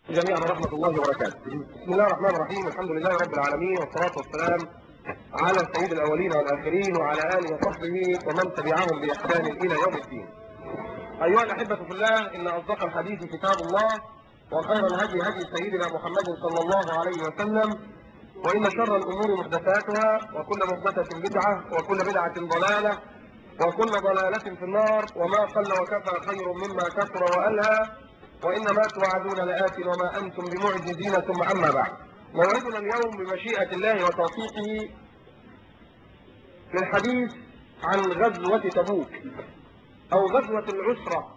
جميعا ورحمة الله وبركاته بسم الله الرحمن الرحيم الحمد لله رب العالمين والصلاة والسلام على سيد الأولين والآخرين وعلى آله وصحبه ومن تبعهم بإحسان إلى يوم الدين أيها الأحبة في الله إن أصدق الحديث كتاب الله وخير الهدي هدي سيدنا محمد صلى الله عليه وسلم وإن شر الأمور محدثاتها وكل محدثة بدعة وكل بدعة ضلالة وكل ضلالة في النار وما قل وكفى خير مما كثر وألهى وإنما توعدون لآت وما أنتم بمعجزين ثم أما بعد موعدنا اليوم بمشيئة الله وتوفيقه للحديث عن غزوة تبوك أو غزوة العسرة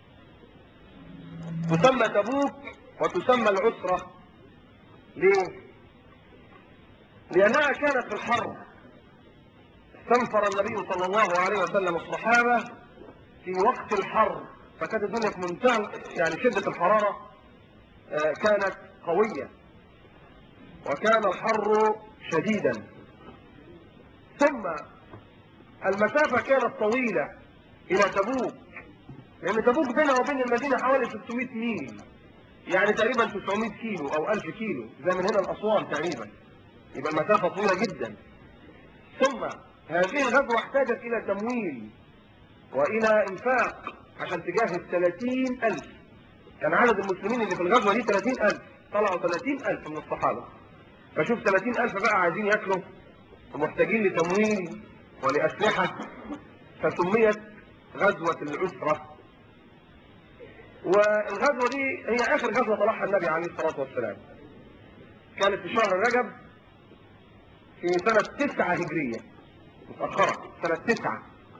تسمى تبوك وتسمى العسرة ليه؟ لأنها كانت في الحرب استنفر النبي صلى الله عليه وسلم الصحابة في وقت الحرب فكانت الدنيا في منتهى يعني شدة الحرارة آه، كانت قوية وكان الحر شديدا ثم المسافة كانت طويلة إلى تبوك لأن تبوك بينها وبين المدينة حوالي 600 ميل يعني تقريبا 900 كيلو أو 1000 كيلو زي من هنا لأسوان تقريبا يبقى المسافة طويلة جدا ثم هذه الغزوة احتاجت إلى تمويل وإلى إنفاق عشان تجهز 30 ألف كان عدد المسلمين اللي في الغزوة دي 30 ألف طلعوا 30 ألف من الصحابة فشوف 30 ألف بقى عايزين ياكلوا ومحتاجين لتمويل ولأسلحة فسميت غزوة العسرة والغزوة دي هي آخر غزوة طلعها النبي عليه الصلاة والسلام كانت في شهر رجب في سنة تسعة هجرية متأخرة سنة تسعة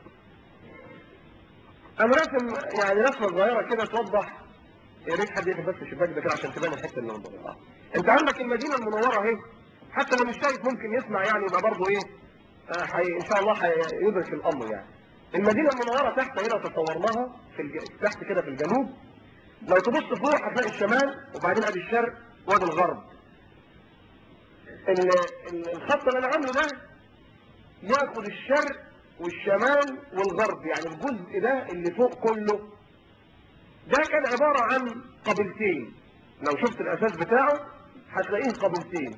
أنا راسم يعني رسمة صغيرة كده توضح يا ريت حد يقفل بس الشباك ده كده عشان تبان الحتة اللي موجودة أنت عندك المدينة المنورة أهي حتى لو مش شايف ممكن يسمع يعني يبقى برضه إيه آه حي... إن شاء الله هيدرك الأمر يعني المدينة المنورة تحت هنا تصورناها في الج... تحت كده في الجنوب لو تبص فوق هتلاقي الشمال وبعدين ادي الشرق وادي الغرب ال... ال- الخط اللي انا عامله ده ياخد الشرق والشمال والغرب يعني الجزء ده اللي فوق كله ده كان عبارة عن قبيلتين لو شفت الاساس بتاعه هتلاقيه قبيلتين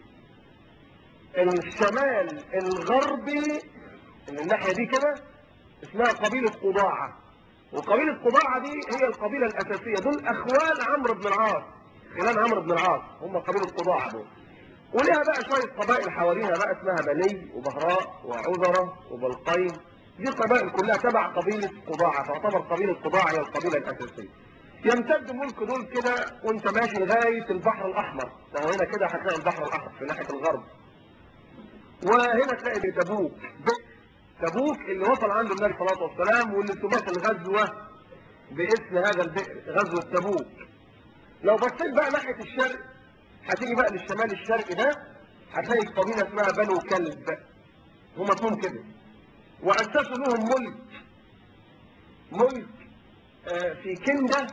الشمال الغربي من الناحية دي كده اسمها قبيلة قضاعة وقبيلة قضاعة دي هي القبيلة الأساسية دول أخوال عمرو بن العاص خلال عمرو بن العاص هم قبيلة قضاعة دول ولها بقى شوية قبائل حواليها بقى اسمها بني وبهراء وعذرة وبلقين دي قبائل كلها تبع قبيلة قضاعة تعتبر قبيلة قضاعة هي القبيلة الأساسية يمتد ملك دول كده وانت ماشي لغاية البحر الأحمر لو هنا كده هتلاقي البحر الأحمر في ناحية الغرب وهنا تلاقي تبوك تبوك اللي وصل عنده النبي صلى الله عليه وسلم واللي سميت الغزوة باسم هذا البئر غزوة تبوك لو بصيت بقى ناحية الشرق هتيجي بقى للشمال الشرقي ده هتلاقي قبيلة اسمها بنو كلب هم اسمهم كده وأسسوا لهم ملك ملك آه في كندة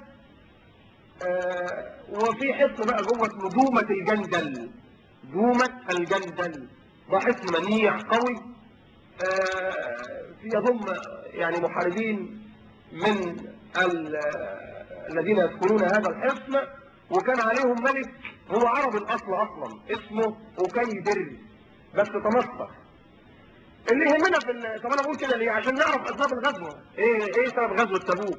آه وفي حصن بقى جوه اسمه دومة الجندل دومة الجندل ده حصن منيع قوي آه يضم يعني محاربين من الذين يذكرون هذا الحصن وكان عليهم ملك هو عربي الاصل اصلا اسمه أكيدر بس تمصر اللي يهمنا في ال... طب انا بقول كده ليه عشان نعرف اسباب الغزوه ايه ايه سبب غزوه تبوك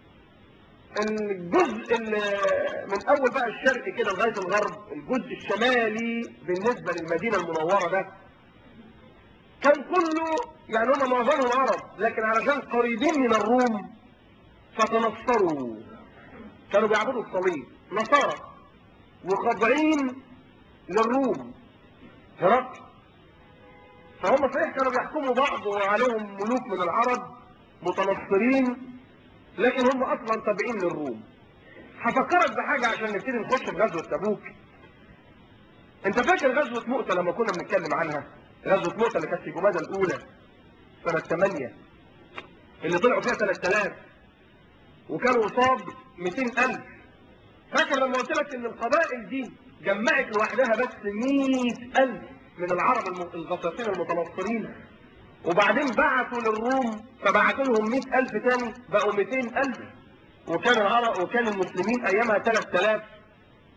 الجزء اللي من اول بقى الشرق كده لغايه الغرب الجزء الشمالي بالنسبه للمدينه المنوره ده كان كله يعني هم معظمهم عرب لكن علشان قريبين من الروم فتنصروا كانوا بيعبدوا الصليب نصارى وخاضعين للروم هرقل فهم صحيح كانوا بيحكموا بعض وعليهم ملوك من العرب متنصرين لكن هم اصلا تابعين للروم هفكرك بحاجة عشان نبتدي نخش في غزوة تبوك انت فاكر غزوة مؤتة لما كنا بنتكلم عنها غزوة مؤتة اللي كانت في جمادى الاولى سنة 8 اللي طلعوا فيها 3000 وكانوا قصاد 200000 فاكر لما قلت لك ان القبائل دي جمعت لوحدها بس 100000 من العرب الغطاسين المتنصرين وبعدين بعثوا للروم فبعثوا لهم 100000 تاني بقوا 200000 وكان العرب وكان المسلمين ايامها 3000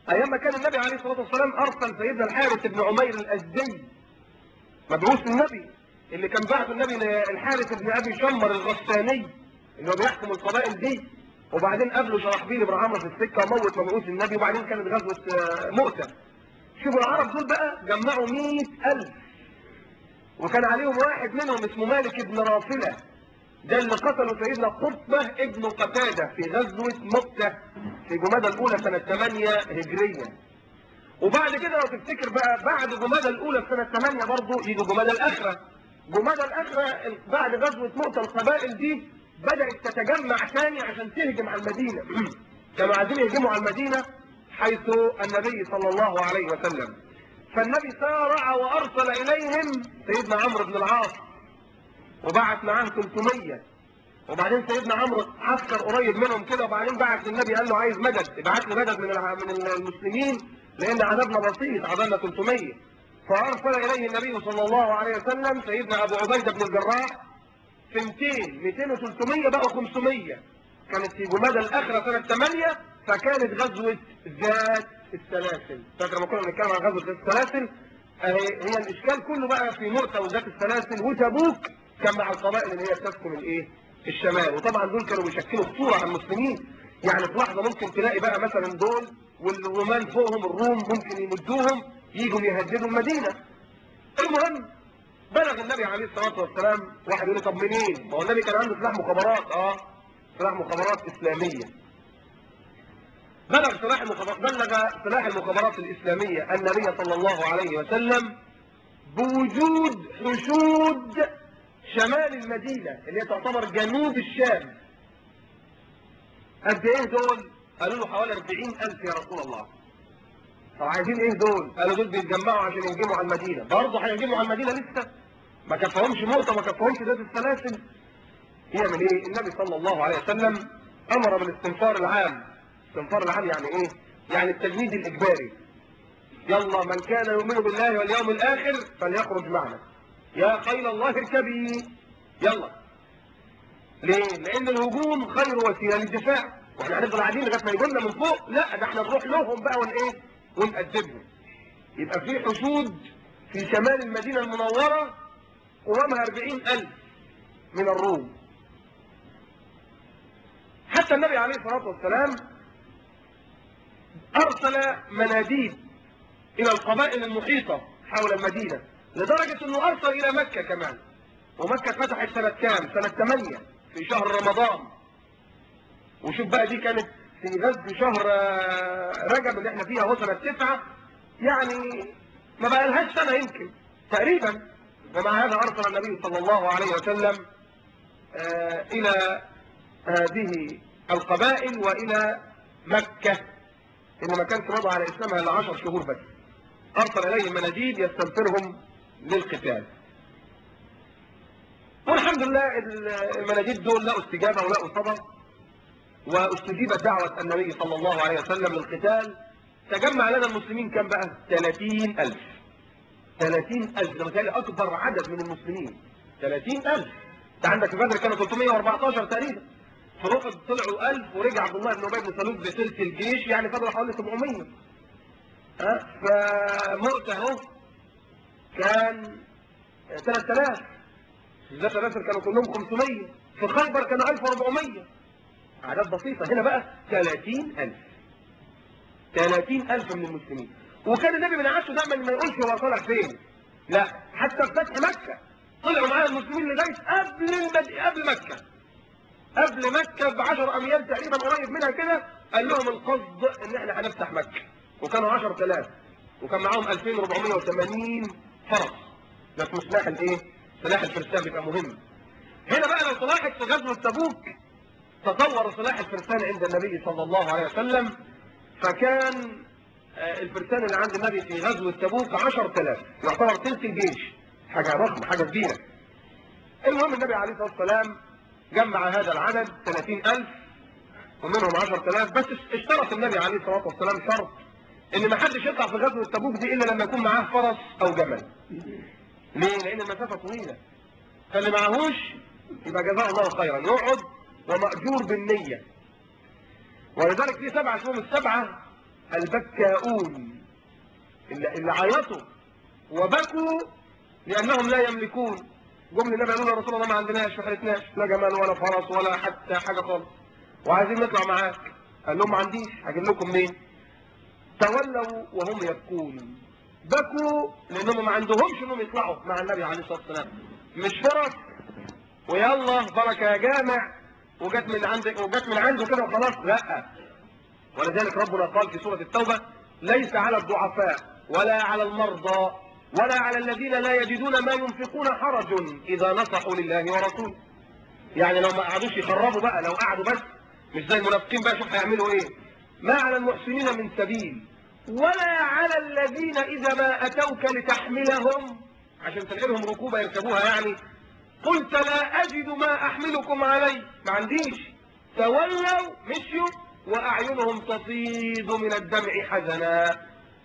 ايام ما كان النبي عليه الصلاه والسلام ارسل سيدنا الحارث بن عمير الازدي مبعوث النبي اللي كان بعث النبي الحارث بن ابي شمر الغساني اللي هو بيحكم القبائل دي وبعدين قابله شرحبيل بن عمرو في السكه وموت مبعوث النبي وبعدين كانت غزوه آه، مؤتة شوفوا العرب دول بقى جمعوا 100000 وكان عليهم واحد منهم اسمه مالك بن رافله ده اللي قتلوا سيدنا قطبة ابن قتادة في غزوة مكة في جمادى الأولى سنة 8 هجرية وبعد كده لو تفتكر بقى بعد جمادى الأولى في سنة 8 برضه يجوا جمادى الآخرة جمادى الآخرة بعد غزوة مؤتة القبائل دي بدأت تتجمع ثاني عشان تهجم على المدينة كانوا عايزين يهجموا على المدينة حيث النبي صلى الله عليه وسلم فالنبي سارع وأرسل إليهم سيدنا عمرو بن العاص وبعت معاه 300 وبعدين سيدنا عمرو عسكر قريب منهم كده وبعدين بعت للنبي قال له عايز مدد ابعت لي مدد من الع- من المسلمين لان عددنا بسيط عددنا 300 فارسل اليه النبي صلى الله عليه وسلم سيدنا ابو عبيده بن الجراح في 200 200 و300 بقوا 500 كانت في جمادى الاخره سنه 8 فكانت غزوه ذات السلاسل فاكر لما كنا بنتكلم عن غزوه ذات السلاسل اهي هي الاشكال كله بقى في مؤتة وذات السلاسل وتبوك كان مع القبائل اللي هي بتسكن الايه الشمال وطبعا دول كانوا بيشكلوا خطوره على المسلمين يعني في لحظه ممكن تلاقي بقى مثلا دول والرومان فوقهم الروم ممكن يمدوهم يجوا يهددوا المدينه المهم بلغ النبي عليه الصلاه والسلام واحد يقول لي طب منين؟ ما هو النبي كان عنده سلاح مخابرات اه سلاح مخابرات اسلاميه بلغ سلاح المخابرات بلغ سلاح المخابرات الاسلاميه النبي صلى الله عليه وسلم بوجود حشود شمال المدينه اللي هي تعتبر جنوب الشام قد ايه دول؟ قالوا له حوالي 40000 يا رسول الله طب عايزين ايه دول؟ قالوا دول بيتجمعوا عشان يهجموا على المدينه، برضه هيهجموا على المدينه لسه؟ ما كفاهمش مؤتة ما كفاهمش ذات السلاسل يعمل ايه؟ النبي صلى الله عليه وسلم امر بالاستنفار العام، الاستنفار العام يعني ايه؟ يعني التجنيد الاجباري. يلا من كان يؤمن بالله واليوم الاخر فليخرج معنا. يا خيل الله اركبي يلا. ليه؟ لان الهجوم خير وسيله للدفاع، واحنا هنفضل قاعدين لغايه ما يجوا لنا من فوق، لا ده احنا نروح لهم بقى ون ايه؟ ونأدبهم. يبقى في حشود في شمال المدينه المنوره قوامها 40000 من الروم حتى النبي عليه الصلاة والسلام أرسل مناديب إلى القبائل المحيطة حول المدينة لدرجة أنه أرسل إلى مكة كمان ومكة فتحت سنة كام؟ سنة 8 في شهر رمضان وشوف بقى دي كانت في غزو شهر آه، رجب اللي احنا فيها هو سنة 9 يعني ما بقى لهاش سنة يمكن تقريبا ومع هذا أرسل النبي صلى الله عليه وسلم آه، إلى هذه القبائل وإلى مكة إن ما كانش مضى على إسلامها إلا 10 شهور بس أرسل إليهم مناديب يستنفرهم للقتال والحمد لله المناديب دول لقوا استجابة ولقوا صبر واستجيبت دعوة النبي صلى الله عليه وسلم للقتال تجمع لنا المسلمين كم بقى 30 ألف 30 ألف ده مثالي أكبر عدد من المسلمين 30 ألف انت عندك في بدر كانوا 314 تقريبا في رفض طلعوا 1000 ورجع عبد الله بن ابي بن سلول بثلث الجيش يعني فضلوا حوالي 700 ها فمؤتة اهو كان 3000 ذات الاسر كانوا كلهم 500 في خيبر كانوا 1400 اعداد بسيطه هنا بقى 30000 30000 من المسلمين وكان النبي من عاشه دايما ما يقولش هو طالع فين لا حتى في فتح مكه طلعوا معاه المسلمين لغايه قبل المد... قبل مكه قبل مكه ب 10 اميال تقريبا قريب منها كده قال لهم القصد ان احنا هنفتح مكه وكانوا 10000 وكان معاهم 2480 فرس ده اسمه سلاح الايه؟ سلاح الفرسان بيبقى مهم هنا بقى لو تلاحظ في غزوه تبوك تطور سلاح الفرسان عند النبي صلى الله عليه وسلم فكان آه، الفرسان اللي عند النبي في غزوة تبوك 10000 يعتبر ثلث الجيش حاجة ضخمة حاجة كبيرة المهم النبي عليه الصلاة والسلام جمع هذا العدد 30000 ومنهم 10000 بس اشترط النبي عليه الصلاة والسلام شرط ان ما حدش يطلع في غزوة تبوك دي الا لما يكون معاه فرس او جمل ليه؟ لان المسافة طويلة فاللي معهوش يبقى جزاه الله خيرا يقعد ومأجور بالنية ولذلك في سبعة اسمهم السبعة البكاؤون اللي, اللي عيطوا وبكوا لأنهم لا يملكون جم للنبي قالوا له يا رسول الله ما عندناش ما حلتناش لا جمال ولا فرس ولا حتى حاجة خالص وعايزين نطلع معاك قال لهم ما عنديش هجيب لكم منين تولوا وهم يبكون بكوا لانهم ما عندهمش انهم يطلعوا مع النبي عليه الصلاه والسلام مش فرص ويلا بركه يا جامع وجت من عندك وجت من عنده كده وخلاص لا ولذلك ربنا قال في سوره التوبه ليس على الضعفاء ولا على المرضى ولا على الذين لا يجدون ما ينفقون حرج اذا نصحوا لله ورسوله يعني لو ما قعدوش يخربوا بقى لو قعدوا بس مش زي المنافقين بقى شوف هيعملوا ايه ما على المحسنين من سبيل ولا على الذين إذا ما أتوك لتحملهم عشان تنقلهم ركوبة يركبوها يعني قلت لا أجد ما أحملكم عليه ما عنديش تولوا مشيوا وأعينهم تفيض من الدمع حزنا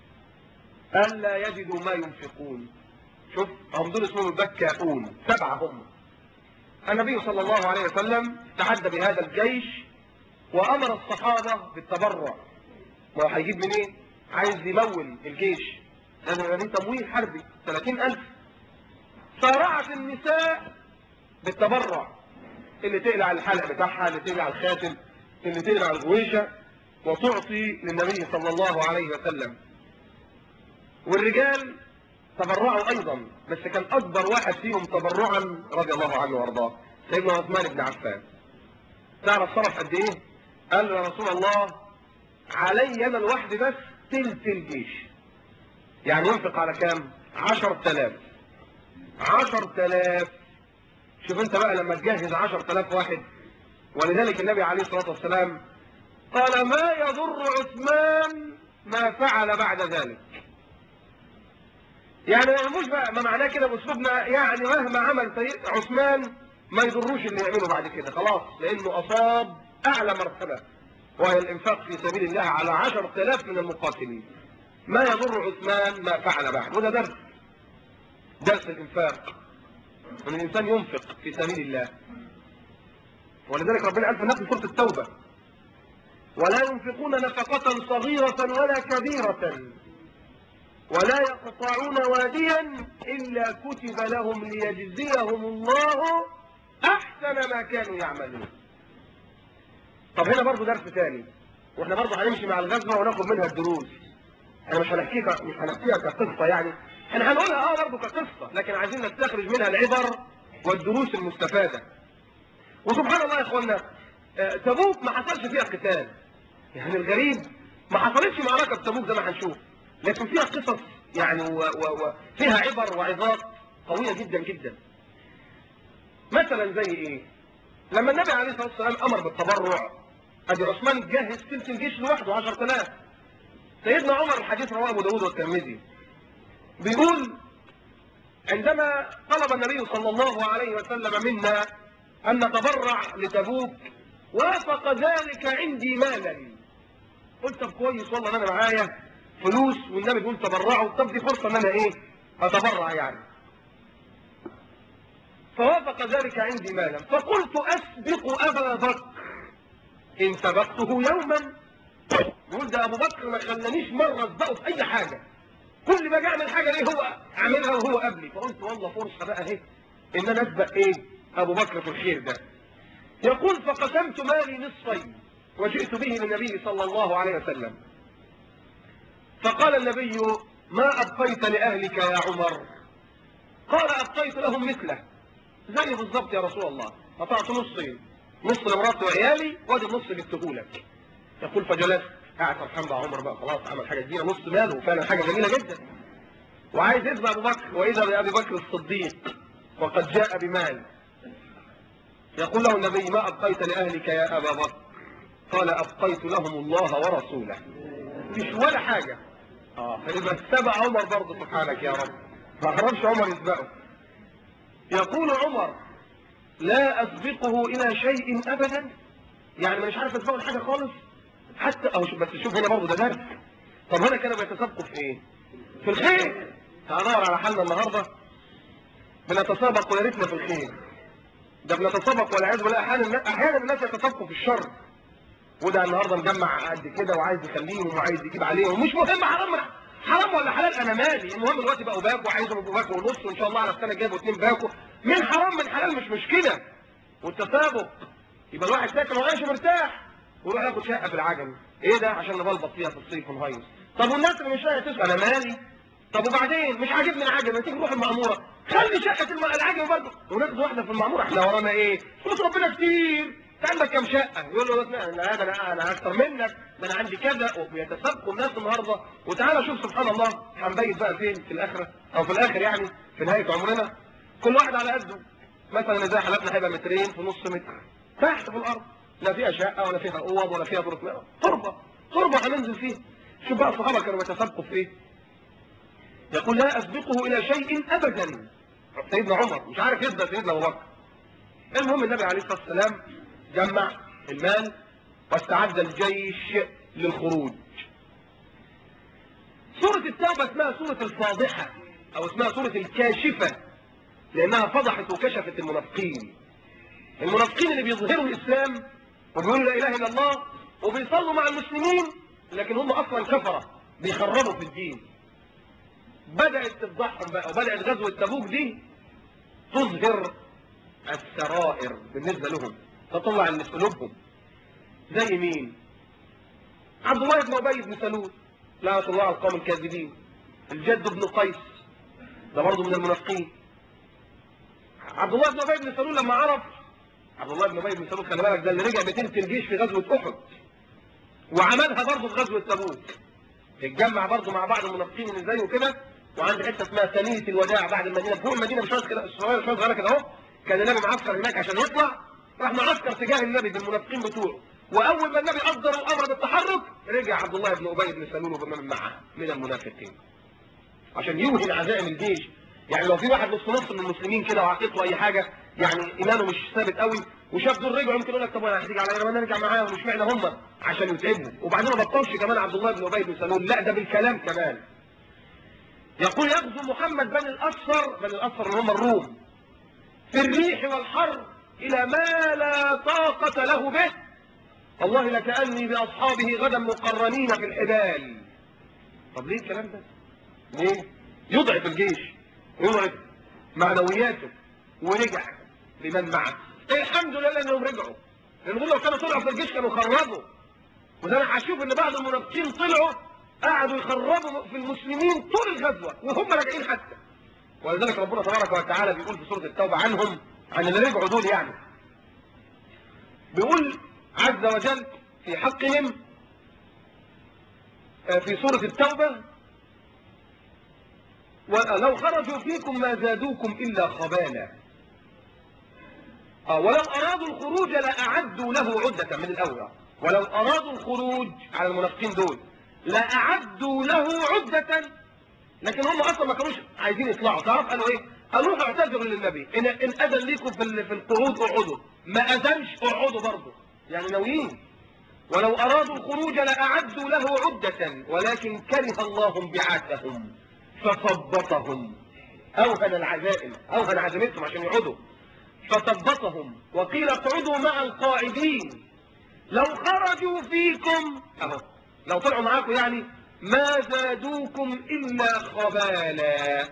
ألا يجدوا ما ينفقون شوف هم دول اسمهم البكاؤون سبعة هم النبي صلى الله عليه وسلم تحدى بهذا الجيش وأمر الصحابة بالتبرع ما هو هيجيب منين؟ إيه؟ عايز يمول الجيش لازم يبقى فيه تمويل حربي 30000 صارعت النساء بالتبرع اللي تقلع الحلق بتاعها اللي تقلع الخاتم اللي تقلع الغويشة وتعطي للنبي صلى الله عليه وسلم والرجال تبرعوا ايضا بس كان اكبر واحد فيهم تبرعا رضي الله عنه وارضاه سيدنا عثمان بن عفان تعرف صرف قد ايه قال له يا رسول الله علي انا لوحدي بس تلت الجيش يعني ينفق على كام عشر تلاف عشر تلاف شوف انت بقى لما تجهز عشر تلاف واحد ولذلك النبي عليه الصلاة والسلام قال ما يضر عثمان ما فعل بعد ذلك يعني مش بقى ما معناه كده باسلوبنا يعني مهما عمل سيد عثمان ما يضروش اللي يعمله بعد كده خلاص لانه اصاب اعلى مرتبه وهي الانفاق في سبيل الله على عشر آلاف من المقاتلين ما يضر عثمان ما فعل بعد وده درس درس الانفاق ان الانسان ينفق في سبيل الله ولذلك ربنا قال في نفس سوره التوبه ولا ينفقون نفقة صغيرة ولا كبيرة ولا يقطعون واديا إلا كتب لهم ليجزيهم الله أحسن ما كانوا يعملون طب هنا برضو درس ثاني واحنا برضو هنمشي مع الغزوة وناخد منها الدروس احنا مش هنحكيها مش هنحكيها كقصة يعني احنا هنقولها اه برضو كقصة لكن عايزين نستخرج منها العبر والدروس المستفادة وسبحان الله يا اخوانا آه، تبوك ما حصلش فيها قتال يعني الغريب ما حصلتش معركة تبوك زي ما هنشوف لكن فيها قصص يعني وفيها عبر وعظات قوية جدا جدا مثلا زي ايه لما النبي عليه الصلاة والسلام امر بالتبرع ادي عثمان جهز ثلث الجيش لوحده 10000 سيدنا عمر الحديث رواه ابو داود والترمذي بيقول عندما طلب النبي صلى الله عليه وسلم منا ان نتبرع لتبوك وافق ذلك عندي مالا قلت طب كويس والله انا معايا فلوس والنبي بيقول تبرعوا طب دي فرصه ان انا ايه اتبرع يعني فوافق ذلك عندي مالا فقلت اسبق ابا بكر ان سبقته يوما يقول ده ابو بكر ما خلانيش مره اسبقه في اي حاجه كل ما اجي اعمل حاجه ليه هو اعملها وهو قبلي فقلت والله فرصه بقى اهي ان انا اسبق ايه ابو بكر في الخير ده يقول فقسمت مالي نصفين وجئت به للنبي صلى الله عليه وسلم فقال النبي ما أبقيت لأهلك يا عمر قال أبقيت لهم مثله زي بالظبط يا رسول الله قطعت نصين نص لمراتي وعيالي وادي النص جبته لك يقول فجلست قاعد فرحان بقى عمر بقى خلاص عمل حاجه كبيره نص ماله وفعلا حاجه جميله جدا وعايز يتبع ابو بكر واذا بابي بكر الصديق وقد جاء بمال يقول له النبي ما ابقيت لاهلك يا ابا بكر قال ابقيت لهم الله ورسوله مش ولا حاجه اه فاذا اتبع عمر برضه سبحانك يا رب ما عرفش عمر يسبقه يقول عمر لا أسبقه إلى شيء أبدا يعني مش عارف أسبقه لحاجة خالص حتى أو بس شوف هنا برضه ده درس طب هنا كانوا بيتسابقوا في إيه؟ في الخير هندور على حالنا النهاردة بنتسابق ويا ريتنا في الخير ده بنتسابق والعياذ بالله أحيانا أحيانا الناس يتسابقوا في الشر وده النهارده مجمع قد كده وعايز يخليهم وعايز يجيب عليهم مش مهم حرام حرام ولا حلال انا مالي المهم دلوقتي بقوا باكو وعايزهم يبقوا باكو ونص وان شاء الله على السنه الجايه يبقوا اتنين باكو من حرام من حلال مش مشكله والتسابق يبقى الواحد ساكن وعايش مرتاح ويروح ياخد شقه في العجمي ايه ده عشان نبلبط فيها في الصيف ونهيص طب والناس اللي مش لاقيه تسكن انا مالي طب وبعدين مش عاجبني العجمي تيجي نروح المعموره خلي شقه الم- العجمي برضه وناخد واحده في المعموره احنا ورانا ايه فلوس ربنا كتير انت عندك كام شقه يقول له لا انا انا انا, أنا اكتر منك ده انا عندي كذا وبيتسابقوا الناس النهارده وتعالى شوف سبحان الله هنبيت بقى فين في الاخره او في الاخر يعني في نهايه عمرنا كل واحد على قده مثلا زي حالاتنا هيبقى مترين في نص متر تحت في الارض لا فيها شقه ولا فيها اوض ولا فيها دورة ماء تربه تربه هننزل فيها شوف بقى الصحابه كانوا بيتسابقوا في ايه يقول لا اسبقه الى شيء ابدا سيدنا عمر مش عارف يسبق سيدنا ابو بكر المهم النبي عليه الصلاه والسلام جمع المال واستعد الجيش للخروج سورة التوبة اسمها سورة الفاضحة او اسمها سورة الكاشفة لانها فضحت وكشفت المنافقين المنافقين اللي بيظهروا الاسلام وبيقولوا لا اله الا الله وبيصلوا مع المسلمين لكن هم اصلا كفرة بيخربوا في الدين بدأت تفضحهم بقى وبدأت غزوة تبوك دي تظهر السرائر بالنسبة لهم تطلع اللي في قلوبهم زي مين عبد الله بن ابي بن سلول لعنة الله على القوم الكاذبين الجد بن قيس ده برضه من المنافقين عبد الله بن ابي بن سلول لما عرف عبد الله بن ابي بن سلول خلي بالك ده اللي رجع بتلت الجيش في غزوه احد وعملها برضه في غزوه تبوك اتجمع برضه مع بعض المنافقين اللي زيه كده وعند حته اسمها ثانيه الوداع بعد المدينه فوق المدينه بشويه كده شويه شويه صغيره كده اهو كان النبي معسكر هناك عشان يطلع راح معسكر تجاه النبي بالمنافقين بتوعه واول ما النبي اصدر الامر بالتحرك رجع عبد الله بن ابي بن سلول وبمن معه من المنافقين عشان يوهن عزائم الجيش يعني لو في واحد نص نص من المسلمين كده وعقيدته اي حاجه يعني ايمانه مش ثابت قوي وشاف دول رجعوا يمكن يقول لك طب انا هتيجي عليا انا نرجع معاهم مش معنى هم عشان يتعبوا وبعدين ما بطلش كمان عبد الله بن ابي بن سلول لا ده بالكلام كمان يقول يغزو محمد بني الاصفر بني الاصفر اللي هم الروم في الريح والحر الى ما لا طاقه له به والله لكاني باصحابه غدا مقرنين في الحبال طب ليه الكلام ده ليه يضعف الجيش يضعف معنوياته ورجع لمن معه الحمد لله انهم رجعوا لان دول لو كانوا طلعوا في الجيش كانوا خربوا وده انا هشوف ان بعض المنافقين طلعوا قعدوا يخربوا في المسلمين طول الغزوه وهم راجعين حتى ولذلك ربنا تبارك وتعالى بيقول في سوره التوبه عنهم عن اللي رجعوا دول يعني بيقول عز وجل في حقهم آه، في سوره التوبه ولو خرجوا فيكم ما زادوكم إلا خبالا آه، ولو أرادوا الخروج لأعدوا له عدة من الأول ولو أرادوا الخروج على المنافقين دول لأعدوا له عدة لكن هم أصلا ما كانوش عايزين يطلعوا تعرف قالوا إيه؟ قالوا روحوا اعتذروا للنبي إن, إن أذن ليكم في, ال- في القعود اقعدوا ما أذنش اقعدوا برضه يعني ناويين ولو أرادوا الخروج لأعدوا له عدة ولكن كره الله انبعاثهم فثبطهم أوهن العزائم أوهن عزيمتهم عشان يقعدوا فثبطهم وقيل اقعدوا مع القاعدين لو خرجوا فيكم أهو لو طلعوا معاكم يعني ما زادوكم إلا خبالا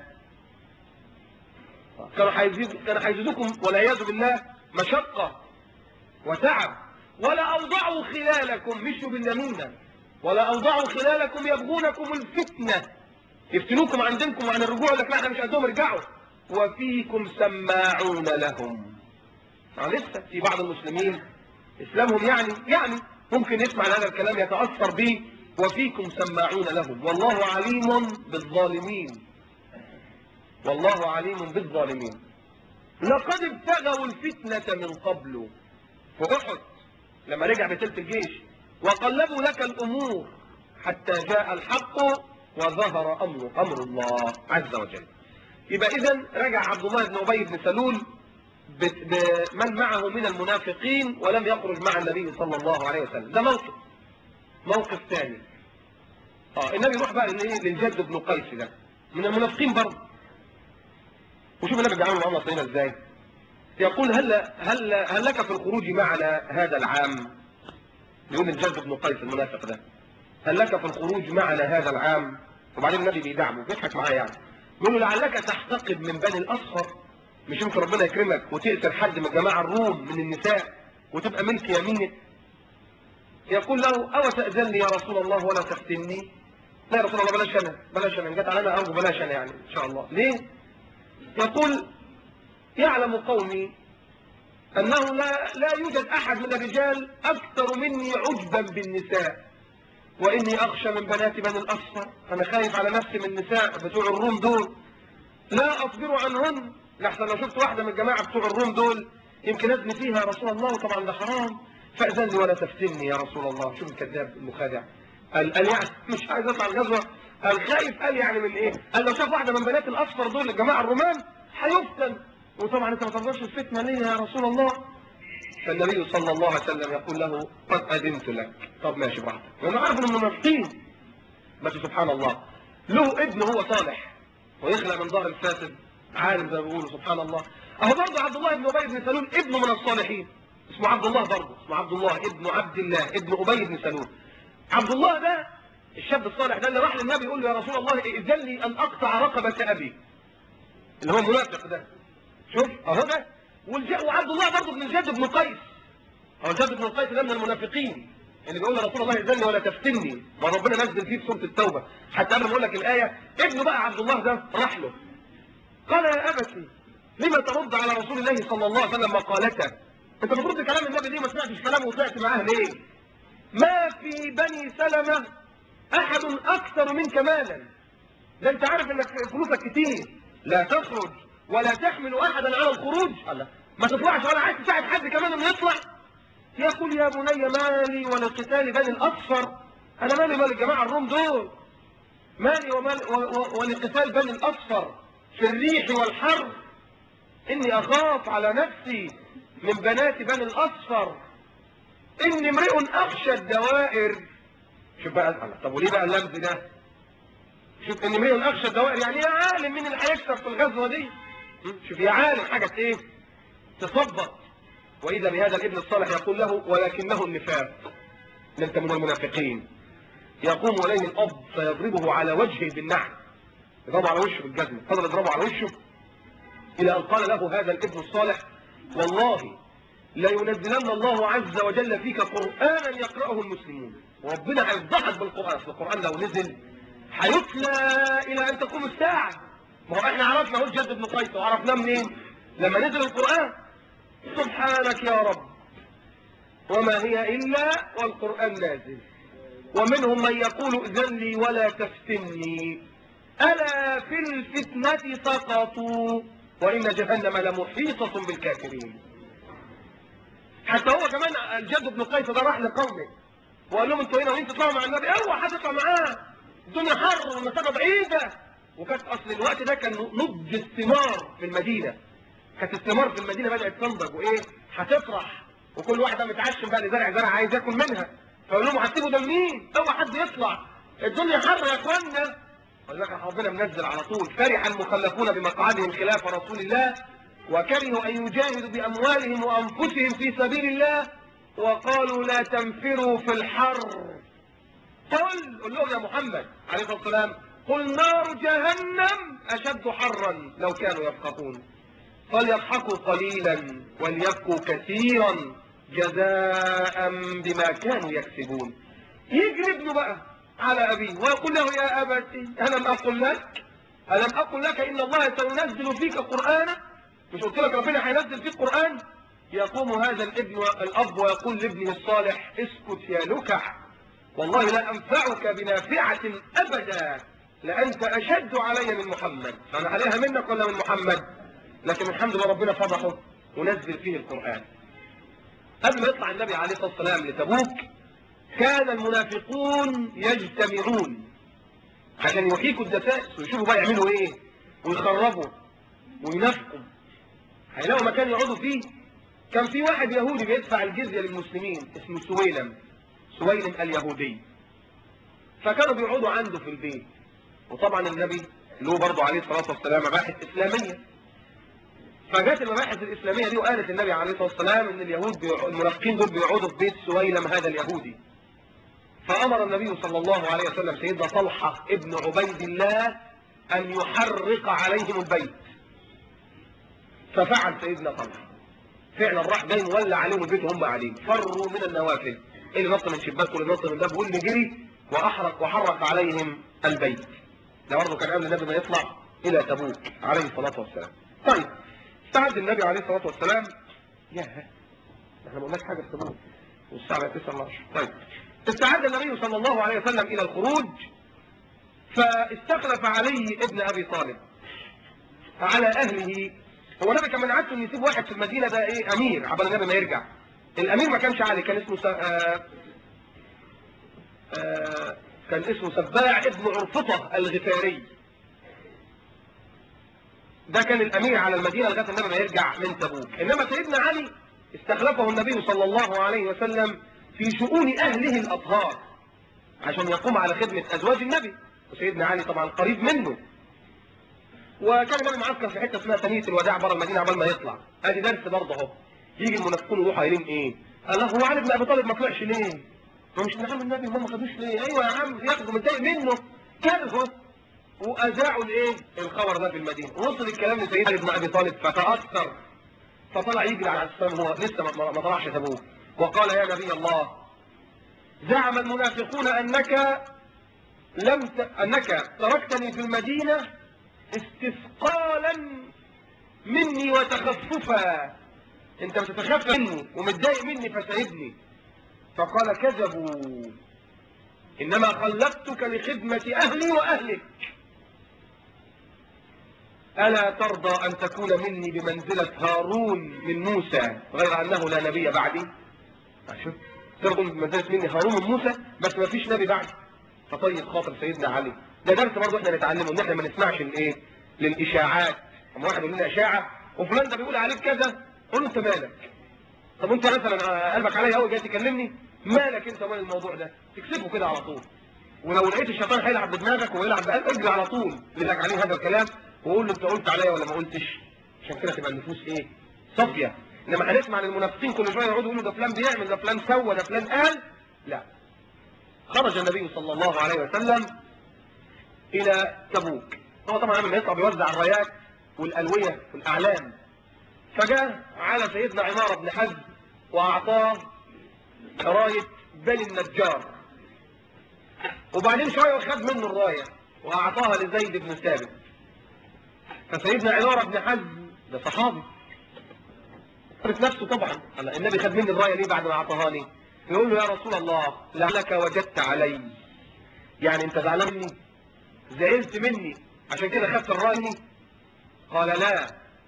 كانوا هيزيد كانوا هيزيدوكم والعياذ بالله مشقة وتعب ولا أوضعوا خلالكم مشوا بالنميمة ولا أوضعوا خلالكم يبغونكم الفتنة يفتنوكم عن دينكم وعن الرجوع لك لا احنا مش قدهم ارجعوا وفيكم سماعون لهم آه لسه في بعض المسلمين اسلامهم يعني يعني ممكن يسمع هذا الكلام يتاثر به وفيكم سماعون لهم والله عليم بالظالمين والله عليم بالظالمين لقد ابتغوا الفتنة من قبل في أحد لما رجع بتلت الجيش وقلبوا لك الأمور حتى جاء الحق وظهر أمر أمر الله عز وجل يبقى إذا رجع عبد الله بن أبي بن سلول ب- بمن معه من المنافقين ولم يخرج مع النبي صلى الله عليه وسلم ده موقف موقف ثاني اه النبي يروح بقى للإيه؟ للجد بن قيس ده من المنافقين برضه وشوف النبي بيعمل معامله طيبه ازاي يقول هل هل هل لك في الخروج معنا هذا العام بيقول الجد بن قيس المنافق ده هل لك في الخروج معنا هذا العام وبعدين النبي بيدعمه بيضحك معاه يعني بيقول له لعلك تحتقب من بني الاصفر مش يمكن ربنا يكرمك وتأسر حد من الجماعه الروم من النساء وتبقى ملك يمينك يقول له او تأذن لي يا رسول الله ولا تفتني لا يا رسول الله بلاش انا بلاش انا إن جت علينا ارجو بلاش انا يعني ان شاء الله ليه يقول يعلم قومي أنه لا, لا يوجد أحد من الرجال أكثر مني عجبا بالنساء وإني أخشى من بنات بني الأصفر أنا خايف على نفسي من النساء بتوع الروم دول لا أصبر عنهن لحسن لو شفت واحدة من الجماعة بتوع الروم دول يمكن أزني فيها يا رسول الله طبعا ده حرام فأذن لي ولا تفتني يا رسول الله شوف الكذاب المخادع قال, قال يعني مش عايز اطلع الغزوة قال خايف قال يعني من ايه قال لو شاف واحدة من بنات الأصفر دول الجماعة الرومان هيفتن وطبعا انت ما ترضاش الفتنة ليه يا رسول الله فالنبي صلى الله عليه وسلم يقول له قد أذنت لك طب ماشي براحتك لأنه عارف انه منافقين بس سبحان الله له ابن هو صالح ويخلق من ظهر الفاسد عالم زي ما بيقولوا سبحان الله اهو برضه عبد الله بن ابي بن سلول ابنه من الصالحين اسمه عبد الله برضه اسمه عبد الله ابن عبد الله ابن ابي بن سلول عبد الله ده الشاب الصالح ده اللي راح للنبي يقول له يا رسول الله ائذن لي ان اقطع رقبه ابي اللي هو المنافق ده شوف اهو ده والج... وعبد الله برضه بن الجد بن قيس هو الجد بن قيس ده من المنافقين اللي بيقول لرسول الله اذن ولا تفتني ما ربنا نزل فيه في سوره التوبه حتى قبل ما اقول لك الايه ابنه بقى عبد الله ده راح له قال يا ابتي لما ترد على رسول الله صلى الله عليه وسلم مقالته انت بترد كلام النبي ليه ما سمعتش كلامه وطلعت معاه ليه ما في بني سلمة احد اكثر منك مالا ده انت عارف انك فلوسك كتير لا تخرج ولا تحمل احدا على الخروج الله ما تطلعش ولا عايز تساعد حد كمان انه يطلع يقول يا بني مالي ولقتال بني الاصفر انا مالي مال الجماعه الروم دول مالي ومال و- و- ولقتال بني الاصفر في الريح والحر اني اخاف على نفسي من بنات بني الاصفر اني امرئ اخشى الدوائر شوف بقى الله طب وليه بقى اللمز ده شوف اني امرئ اخشى الدوائر يعني يا عالم مين اللي هيكسب في الغزوه دي شوف يا عالم حاجه ايه تصبط واذا بهذا الابن الصالح يقول له ولكنه النفاق انت من المنافقين يقوم اليه الاب فيضربه على وجهه بالنعل يضربه على وشه بالجزم فضل يضربه على وشه الى ان قال له هذا الابن الصالح والله لينزلن الله عز وجل فيك قرآنا يقرأه المسلمون وربنا هيفضحك بالقرآن أصل القرآن لو نزل هيتلى إلى أن تقوم الساعة ما هو احنا عرفنا هو الجد بن قيس وعرفناه منين لما نزل القرآن سبحانك يا رب وما هي إلا والقرآن نازل ومنهم من يقول اذن لي ولا تفتني ألا في الفتنة سقطوا وإن جهنم لمحيطة بالكافرين حتى هو كمان الجد بن قيس ده راح لقومه وقال لهم انتوا هنا وانتوا تطلعوا مع النبي اوعى هتطلع معاه الدنيا حر والمسافه بعيده وكانت اصل الوقت ده كان نضج الثمار في المدينه كانت الثمار في المدينه بدات تنضج وايه هتفرح وكل واحده متعشم بقى لزرع زرع عايز ياكل منها فقال لهم هتسيبوا ده لمين اوعى حد يطلع الدنيا حر يا اخوانا ولذلك ربنا منزل على طول فرح المخلفون بمقعدهم خلاف رسول الله وكرهوا أن يجاهدوا بأموالهم وأنفسهم في سبيل الله وقالوا لا تنفروا في الحر قل قل لهم يا محمد عليه الصلاة والسلام قل نار جهنم أشد حرا لو كانوا يفقهون فليضحكوا قليلا وليبكوا كثيرا جزاء بما كانوا يكسبون يجري ابنه بقى على أبيه ويقول له يا أبتي ألم أقل لك ألم أقل لك إن الله سينزل فيك قرآنا مش قلت لك ربنا هينزل فيك قرآن يقوم هذا الابن الأب ويقول لابنه الصالح اسكت يا لكع والله لا أنفعك بنافعة أبدا لأنت أشد علي من محمد أنا عليها منك ولا من محمد لكن الحمد لله ربنا فضحه ونزل فيه القرآن قبل ما يطلع النبي عليه الصلاة والسلام لتبوك كان المنافقون يجتمعون عشان يحيكوا الدسائس ويشوفوا بقى يعملوا ايه ويخربوا وينافقوا هيلاقوا مكان يقعدوا فيه كان في واحد يهودي بيدفع الجزية للمسلمين اسمه سويلم سويلم اليهودي فكانوا بيقعدوا عنده في البيت وطبعا النبي له برضه عليه الصلاة والسلام مباحث إسلامية فجت المباحث الإسلامية دي وقالت النبي عليه الصلاة والسلام إن اليهود بيع- المنافقين دول بيقعدوا في بيت سويلم هذا اليهودي فأمر النبي صلى الله عليه وسلم سيدنا طلحة ابن عبيد الله أن يحرق عليهم البيت ففعل سيدنا طلحة فعلا راح جاي مولع عليهم البيت وهم قاعدين فروا من النوافل اللي نط من شباك واللي نط من باب واللي جري وأحرق وحرق عليهم البيت ده برضه كان قبل النبي ما يطلع إلى تبوك عليه الصلاة والسلام طيب استعد النبي عليه الصلاة والسلام يا احنا ما قلناش حاجة في تبوك والساعة بقت 9 12 طيب استعد النبي صلى الله عليه وسلم إلى الخروج فاستخلف علي ابن أبي طالب على أهله هو النبي كان من عادته إن يسيب واحد في المدينة ده إيه أمير عبال النبي ما يرجع الأمير ما كانش علي كان اسمه س... آه... آه... كان اسمه سباع ابن عرفطة الغفاري ده كان الأمير على المدينة لغاية النبي ما يرجع من تبوك إنما سيدنا علي استخلفه النبي صلى الله عليه وسلم في شؤون أهله الأطهار عشان يقوم على خدمة أزواج النبي وسيدنا علي طبعا قريب منه وكان النبي معسكر في حتة اسمها ثانية الوداع بره المدينة عبال ما يطلع ادي درس برضه اهو يجي المنافقون يروحوا قايلين ايه قال له هو علي بن ابي طالب ما طلعش ليه هو مش من عم النبي وما خدوش ليه ايوه يا عم ياخدوا متضايق منه كرهه واذاعوا الايه الخبر ده في المدينه وصل الكلام لسيدنا علي بن ابي طالب فتاثر فطلع يجري على الاسلام هو لسه ما- ما ما طلعش تبوه وقال يا نبي الله زعم المنافقون انك لم ت... انك تركتني في المدينه استثقالا مني وتخففا انت بتتخفف مني ومتضايق مني فسايبني فقال كذبوا انما خلقتك لخدمة اهلي واهلك الا ترضى ان تكون مني بمنزلة هارون من موسى غير انه لا نبي بعدي شوف ترضى بمنزلة مني هارون من موسى بس ما فيش نبي بعدي فطيب خاطر سيدنا علي ده درس برضه احنا نتعلمه ان احنا ما نسمعش الايه للاشاعات اما واحد يقول لنا اشاعه وفلان ده بيقول عليك كذا قول له انت مالك طب انت مثلا قلبك عليا قوي جاي تكلمني مالك انت مال الموضوع ده تكسبه كده على طول ولو لقيت الشيطان هيلعب بدماغك ويلعب بقلبك اجري على طول لك عليه هذا الكلام وقول له انت قلت عليا ولا ما قلتش عشان كده تبقى النفوس ايه صافيه انما هنسمع عن المنافقين كل شويه يقعدوا يقولوا ده فلان بيعمل ده فلان سوى ده فلان قال لا خرج النبي صلى الله عليه وسلم إلى تبوك هو طبعا لما يطلع بيوزع الرايات والألوية والأعلام فجاء على سيدنا عمارة بن حزم وأعطاه راية بني النجار وبعدين شوية خد منه الراية وأعطاها لزيد بن ثابت فسيدنا عمارة بن حزم ده صحابي عرف نفسه طبعا هلا النبي خد مني الراية ليه بعد ما أعطاهاني يقول له يا رسول الله لعلك وجدت علي يعني انت زعلان مني زعلت مني عشان كده خدت الراية مني قال لا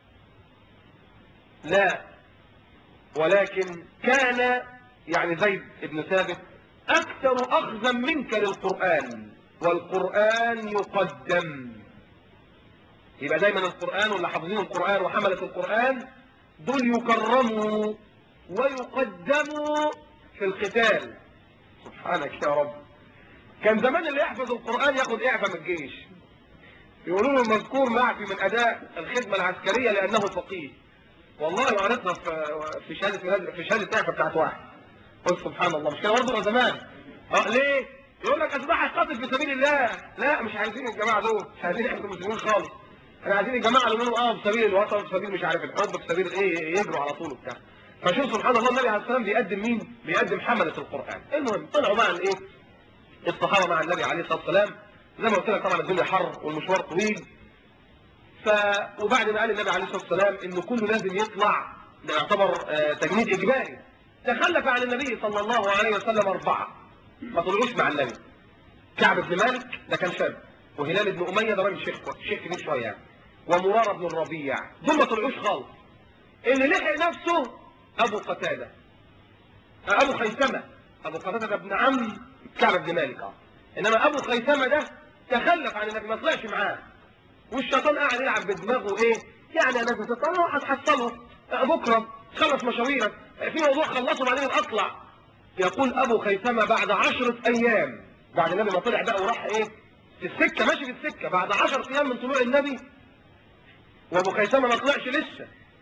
لا ولكن كان يعني زيد بن ثابت أكثر أخذا منك للقرآن والقرآن يقدم يبقى دايما القرآن واللي حافظين القرآن وحملة القرآن دول يكرموا ويقدموا في القتال سبحانك يا رب كان زمان اللي يحفظ القرآن ياخد إعفاء من الجيش يقولوا له المذكور معفي من أداء الخدمة العسكرية لأنه فقيه والله لو عرفنا في في شهادة في شهادة إعفاء بتاعت واحد قلت سبحان الله مش كده برضه زمان اه ليه؟ يقول لك أصبح قاتل في سبيل الله لا مش عايزين الجماعة دول مش عايزين يحفظوا المسلمين خالص احنا عايزين الجماعة اللي يقولوا اه في سبيل الوطن في سبيل مش عارف الحب في سبيل ايه يجروا على طول وبتاع فشوف سبحان الله النبي عليه السلام بيقدم مين؟ بيقدم حملة القرآن المهم طلعوا بقى الايه؟ الصحابة مع النبي عليه الصلاة والسلام زي ما قلت لك طبعا الدنيا حر والمشوار طويل ف وبعد ما قال النبي عليه الصلاة والسلام انه كله لازم يطلع ده يعتبر آه تجنيد اجباري تخلف عن النبي صلى الله عليه وسلم اربعة ما طلعوش مع النبي كعب بن مالك ده كان شاب وهلال بن امية ده راجل شيخ شيخ كبير شوية يعني ومرارة بن الربيع دول ما طلعوش خالص اللي لحق نفسه ابو قتادة ابو خيثمة ابو قتادة ده ابن عم كعب بن مالك اه انما ابو خيثمة ده تخلف عن النبي ما طلعش معاه والشيطان قاعد يلعب بدماغه ايه يعني انا تطلع هتحصله بكره خلص مشاويرك في موضوع خلصه بعدين اطلع يقول ابو خيثمة بعد عشرة ايام بعد النبي ما طلع بقى وراح ايه في السكة ماشي في السكة بعد عشرة ايام من طلوع النبي وابو خيثمة ما طلعش لسه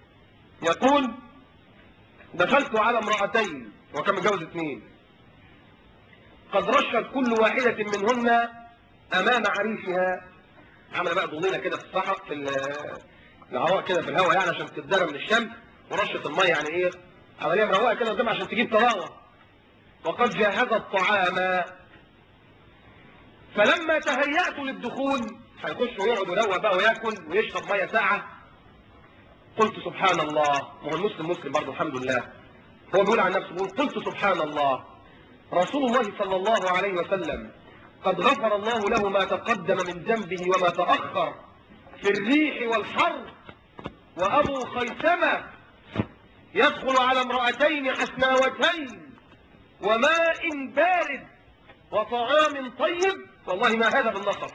يقول دخلت على امرأتين وكان متجوز اثنين قد رشت كل واحدة منهن أمام عريسها عمل بقى ضليلة كده في الصحراء في ال- الهواء كده في الهواء يعني عشان تتدرى من الشمس ورشة المية يعني ايه عملية مروقة كده قدام عشان تجيب طراوة وقد جهز الطعام فلما تهيأت للدخول هيخش ويقعد ويروق بقى وياكل ويشرب مية ساعة قلت سبحان الله ما هو المسلم مسلم برضه الحمد لله هو بيقول عن نفسه بيقول قلت سبحان الله رسول الله صلى الله عليه وسلم قد غفر الله له ما تقدم من ذنبه وما تأخر في الريح والحر وأبو خيثمة يدخل على امرأتين حسناوتين وماء بارد وطعام طيب والله ما هذا بالنصر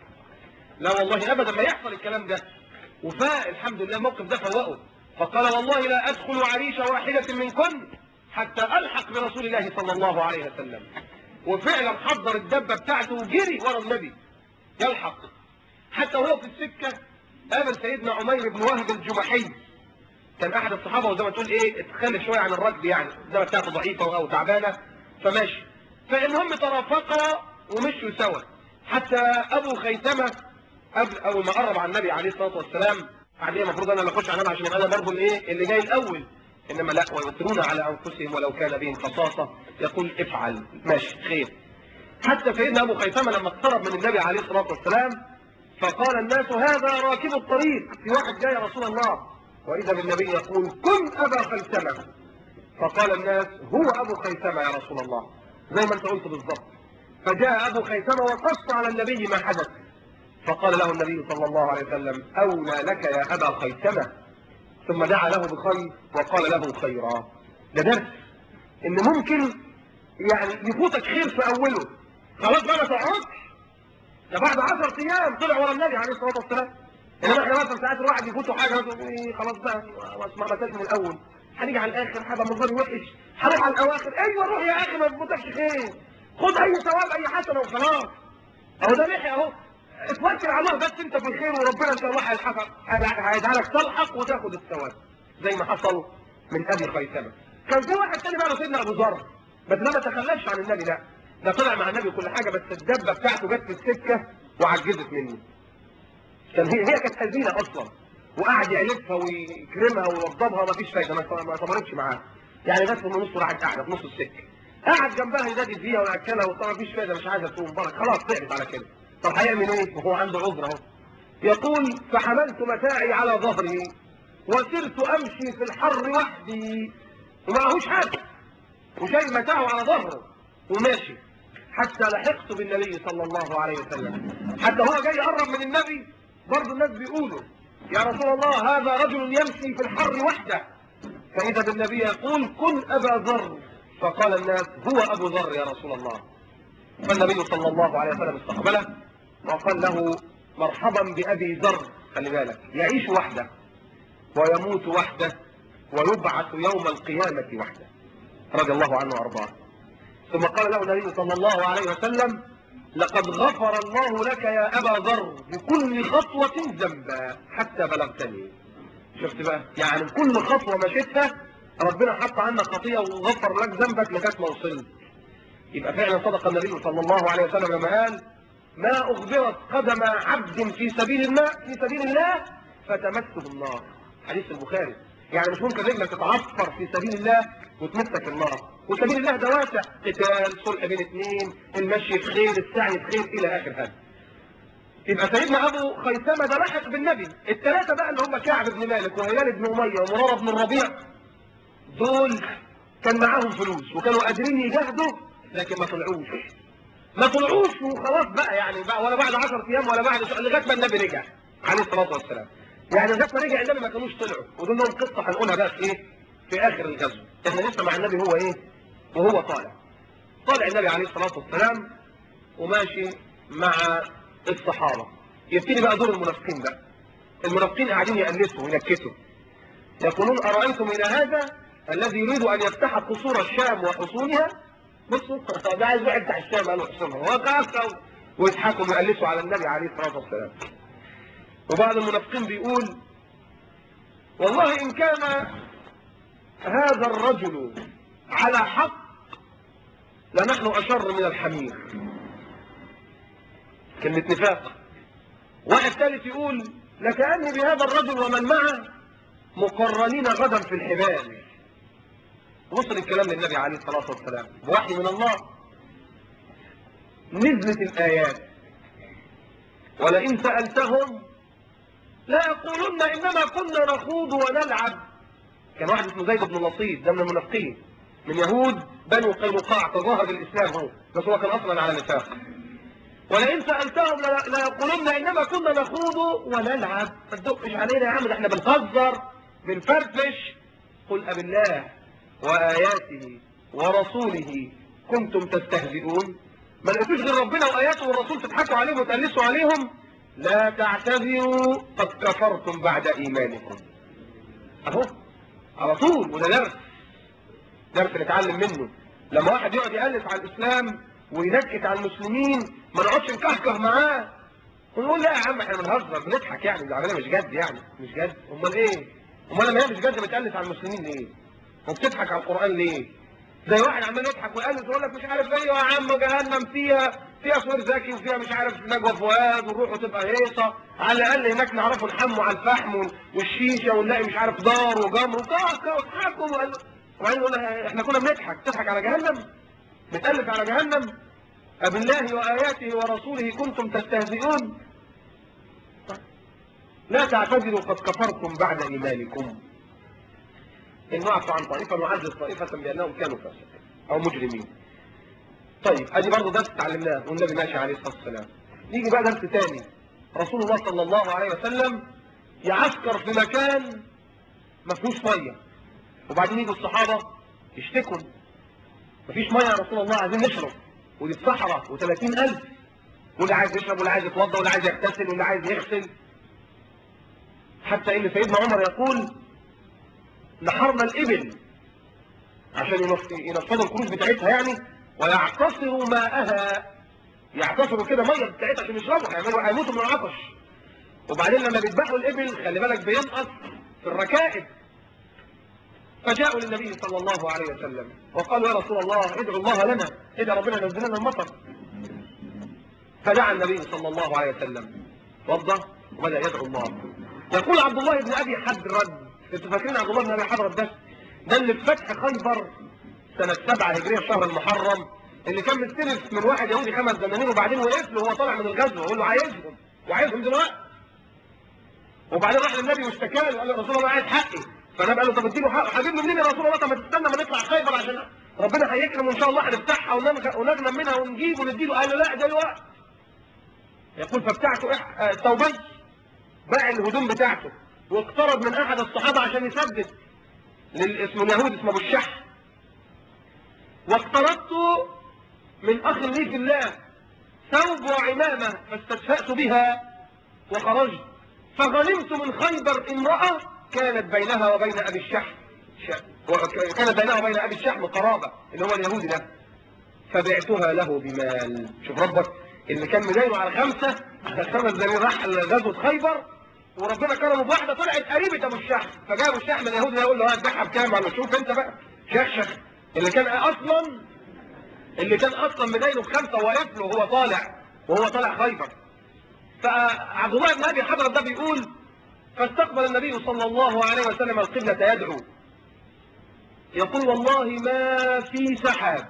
لا والله ابدا ما يحصل الكلام ده وفاء الحمد لله الموقف ده فوقه فقال والله لا ادخل عريش واحدة منكن حتى الحق برسول الله صلى الله عليه وسلم وفعلا حضر الدبة بتاعته وجري ورا النبي يلحق حتى وهو في السكة قابل سيدنا عمير بن وهب الجمحي كان احد الصحابة وزي ما تقول ايه اتخلف شوية عن الركب يعني الدبة بتاعته ضعيفة او تعبانة فماشي فالمهم ترافقا ومشوا سوا حتى ابو خيثمة قبل اول ما قرب على النبي عليه الصلاه والسلام بعدين المفروض انا اللي اخش على النبي عشان يبقى انا برضه الايه اللي جاي الاول انما لا ويؤثرون على انفسهم ولو كان بهم خصاصه يقول افعل ماشي خير حتى سيدنا ابو خيثمه لما اقترب من النبي عليه الصلاه والسلام فقال الناس هذا راكب الطريق في واحد جاي يا رسول الله واذا بالنبي يقول كن ابا خيثمه فقال الناس هو ابو خيثمه يا رسول الله زي ما انت قلت بالظبط فجاء ابو خيثمه وقص على النبي ما حدث فقال له النبي صلى الله عليه وسلم أولى لك يا أبا خيثمة ثم دعا له بخير وقال له خيرا ده درس إن ممكن يعني يفوتك خير في أوله خلاص بقى ما تقعدش ده بعد 10 أيام طلع ورا النبي عليه الصلاة والسلام إنما إحنا مثلا ساعات الواحد يفوته حاجة مثلا إيه خلاص بقى ما بتاش من الأول هنيجي على الآخر هبقى منظري وحش هروح على الأواخر أيوه روح يا أخي ما تفوتكش خير خد أي ثواب أي حسنة وخلاص أهو ده لحي أهو اتوكل على الله بس انت في الخير وربنا ان شاء الله هيلحقك هيجعلك تلحق وتاخد الثواب زي ما حصل من ابي خيثمه كان في واحد تاني بقى له سيدنا ابو ذر بس ده ما تخلفش عن النبي لا ده طلع مع النبي وكل حاجه بس الدبه بتاعته جت في السكه وعجزت منه كان هي هي كانت حزينه اصلا وقعد يعلفها ويكرمها ويوضبها ما فيش فايده ما ما ثمرتش معاه يعني جت في النص وراحت قاعده في نص السكه قعد جنبها ينادي فيها وياكلها وطبعا ما فيش فايده مش عايزه تقوم برك خلاص تعبت على كده طب هيعمل ايه وهو عنده عذر اهو يقول فحملت متاعي على ظهري وسرت امشي في الحر وحدي ومعهوش حاجه وشايل متاعه على ظهره وماشي حتى لحقت بالنبي صلى الله عليه وسلم حتى هو جاي يقرب من النبي برضه الناس بيقولوا يا رسول الله هذا رجل يمشي في الحر وحده فاذا بالنبي يقول كن ابا ذر فقال الناس هو ابو ذر يا رسول الله فالنبي صلى الله عليه وسلم استقبله وقال له مرحبا بأبي ذر خلي بالك يعيش وحده ويموت وحده ويبعث يوم القيامة وحده رضي الله عنه وأرضاه ثم قال له النبي صلى الله عليه وسلم لقد غفر الله لك يا أبا ذر بكل خطوة ذنبا حتى بلغتني شفت بقى يعني كل خطوة مشيتها ربنا حط عنك خطية وغفر لك ذنبك لغايه ما وصلت يبقى فعلا صدق النبي صلى الله عليه وسلم لما قال ما أغبرت قدم عبد في سبيل الله في سبيل الله فتمسه النار حديث البخاري يعني مش ممكن رجلك تتعفر في سبيل الله وتمسك النار وسبيل الله ده واسع قتال صلح بين اثنين المشي في خير السعي في خير الى اخر هذا يبقى سيدنا ابو خيثمه ده لحق بالنبي الثلاثه بقى اللي هم كعب بن مالك وهلال بن اميه ومراره بن الربيع دول كان معاهم فلوس وكانوا قادرين يجاهدوا لكن ما طلعوش ما طلعوش وخلاص بقى يعني بقى ولا بعد 10 ايام ولا بعد شهر لغايه ما النبي رجع عليه الصلاه والسلام يعني لغايه ما رجع النبي ما كانوش طلعوا ودول لهم قصه هنقولها بقى في ايه في اخر الغزو احنا لسه مع النبي هو ايه وهو طالع طالع النبي عليه الصلاه والسلام وماشي مع الصحابه يبتدي بقى دور المنافقين بقى المنافقين قاعدين يأنسوا وينكتوا يقولون أرأيتم إلى هذا الذي يريد أن يفتح قصور الشام وحصونها بصوا ده عايز واحد بتاع الشام قالوا حصونها وقفوا ويضحكوا ويقلسوا على النبي عليه الصلاة والسلام وبعض المنافقين بيقول والله إن كان هذا الرجل على حق لنحن أشر من الحمير كلمة نفاق واحد ثالث يقول لكأني بهذا الرجل ومن معه مقرنين غدا في الحبال وصل الكلام للنبي عليه الصلاة والسلام بوحي من الله نزلت الآيات ولئن سألتهم لا يقولن إنما كنا نخوض ونلعب كان واحد اسمه زيد بن لطيف ده من المنافقين من يهود بنو قينقاع تظاهر بالإسلام هو بس هو كان أصلا على نفاق ولئن سألتهم لا لا يقولن إنما كنا نخوض ونلعب ما تدقش علينا يا عم ده احنا بنهزر بنفرفش قل أب الله وآياته ورسوله كنتم تستهزئون ما لقيتوش غير ربنا وآياته والرسول تضحكوا عليهم وتقلسوا عليهم لا تعتذروا قد كفرتم بعد إيمانكم أهو على طول وده درس درس نتعلم منه لما واحد يقعد يقلس على الإسلام وينكت على المسلمين ما نقعدش نكهكه معاه ونقول لا يا عم احنا بنهزر بنضحك يعني العمليه مش جد يعني مش جد امال ايه امال لما هي مش جد بتقلس على المسلمين ليه وبتضحك على القران ليه زي واحد عمال يضحك ويقلس ويقول لك مش عارف ايه يا عم جهنم فيها فيها سوير زكي وفيها مش عارف نجوى فؤاد ونروح تبقى هيصه على الاقل هناك نعرفوا نحموا على الفحم والشيشه ونلاقي مش عارف دار وجمر وكاكا وضحكوا وبعدين يقول احنا كنا بنضحك تضحك على جهنم بتألف على جهنم أبالله وآياته ورسوله كنتم تستهزئون لا تعتذروا قد كفرتم بعد إيمانكم إن نعفو عن طائفة نعزز طائفة بأنهم كانوا فاسقين أو مجرمين طيب أدي برضه درس تعلمناه والنبي ماشي عليه الصلاة والسلام نيجي بقى درس تاني رسول الله صلى الله عليه وسلم يعسكر في مكان ما فيهوش ميه وبعدين يجوا الصحابة يشتكوا مفيش ميه يا رسول الله عايزين نشرب ودي الصحراء و30 ألف واللي عايز يشرب واللي عايز يتوضا واللي عايز يغتسل واللي عايز يغسل حتى ان سيدنا عمر يقول نحرنا الإبل عشان ينفضوا الكروز بتاعتها يعني ويعتصروا ماءها يعتصروا كده ميه بتاعتها عشان يشربوا هيعملوا هيموتوا من العطش وبعدين لما بيذبحوا الإبل خلي بالك بينقص في الركائب فجاءوا للنبي صلى الله عليه وسلم وقالوا يا رسول الله ادعوا الله لنا ادعوا ربنا ينزل لنا المطر فدعا النبي صلى الله عليه وسلم وضى وبدا يدعو الله يقول عبد الله بن ابي حدرد انتوا فاكرين عبد الله بن ابي حدرد ده ده اللي في فتح خيبر سنه 7 هجريه شهر المحرم اللي كان مستلف من واحد يهودي خمس دنانير وبعدين وقف له وهو طالع من الغزو ويقول له عايزهم وعايزهم دلوقتي وبعدين راح للنبي واشتكى له وقال له يا رسول الله عايز حقي فالنبي قال له طب اديله حقه هجيب له منين يا رسول الله طب ما تستنى ما نطلع خيبر عشان ربنا هيكرم وان شاء الله هنفتحها ونغنم منها ونجيب ونديله قال له لا ده الوقت يقول فبتاعته التوبي باع الهدوم بتاعته واقترض من احد الصحابه عشان يسدد اسمه اليهود اسمه ابو الشح واقترضت من اخ لي في الله ثوب وعمامه فاستشفأت بها وخرجت فغنمت من خيبر امراه كانت بينها وبين ابي الشحم كانت بينها وبين ابي الشحم قرابه اللي هو اليهودي ده فبعتها له بمال شوف ربك اللي كان مداينه على خمسه خمس دنانير راح غزوه خيبر وربنا كرمه بواحده طلعت قريبه ابو الشحم فجاء ابو الشحم اليهودي يقول له هتبيعها بكام؟ قال له شوف انت بقى شخشخ اللي كان اصلا اللي كان اصلا مداينه بخمسه واقف له وهو طالع وهو طالع خيبر فعبد الله بن ابي حضرة ده بيقول فاستقبل النبي صلى الله عليه وسلم القبلة يدعو يقول والله ما في سحاب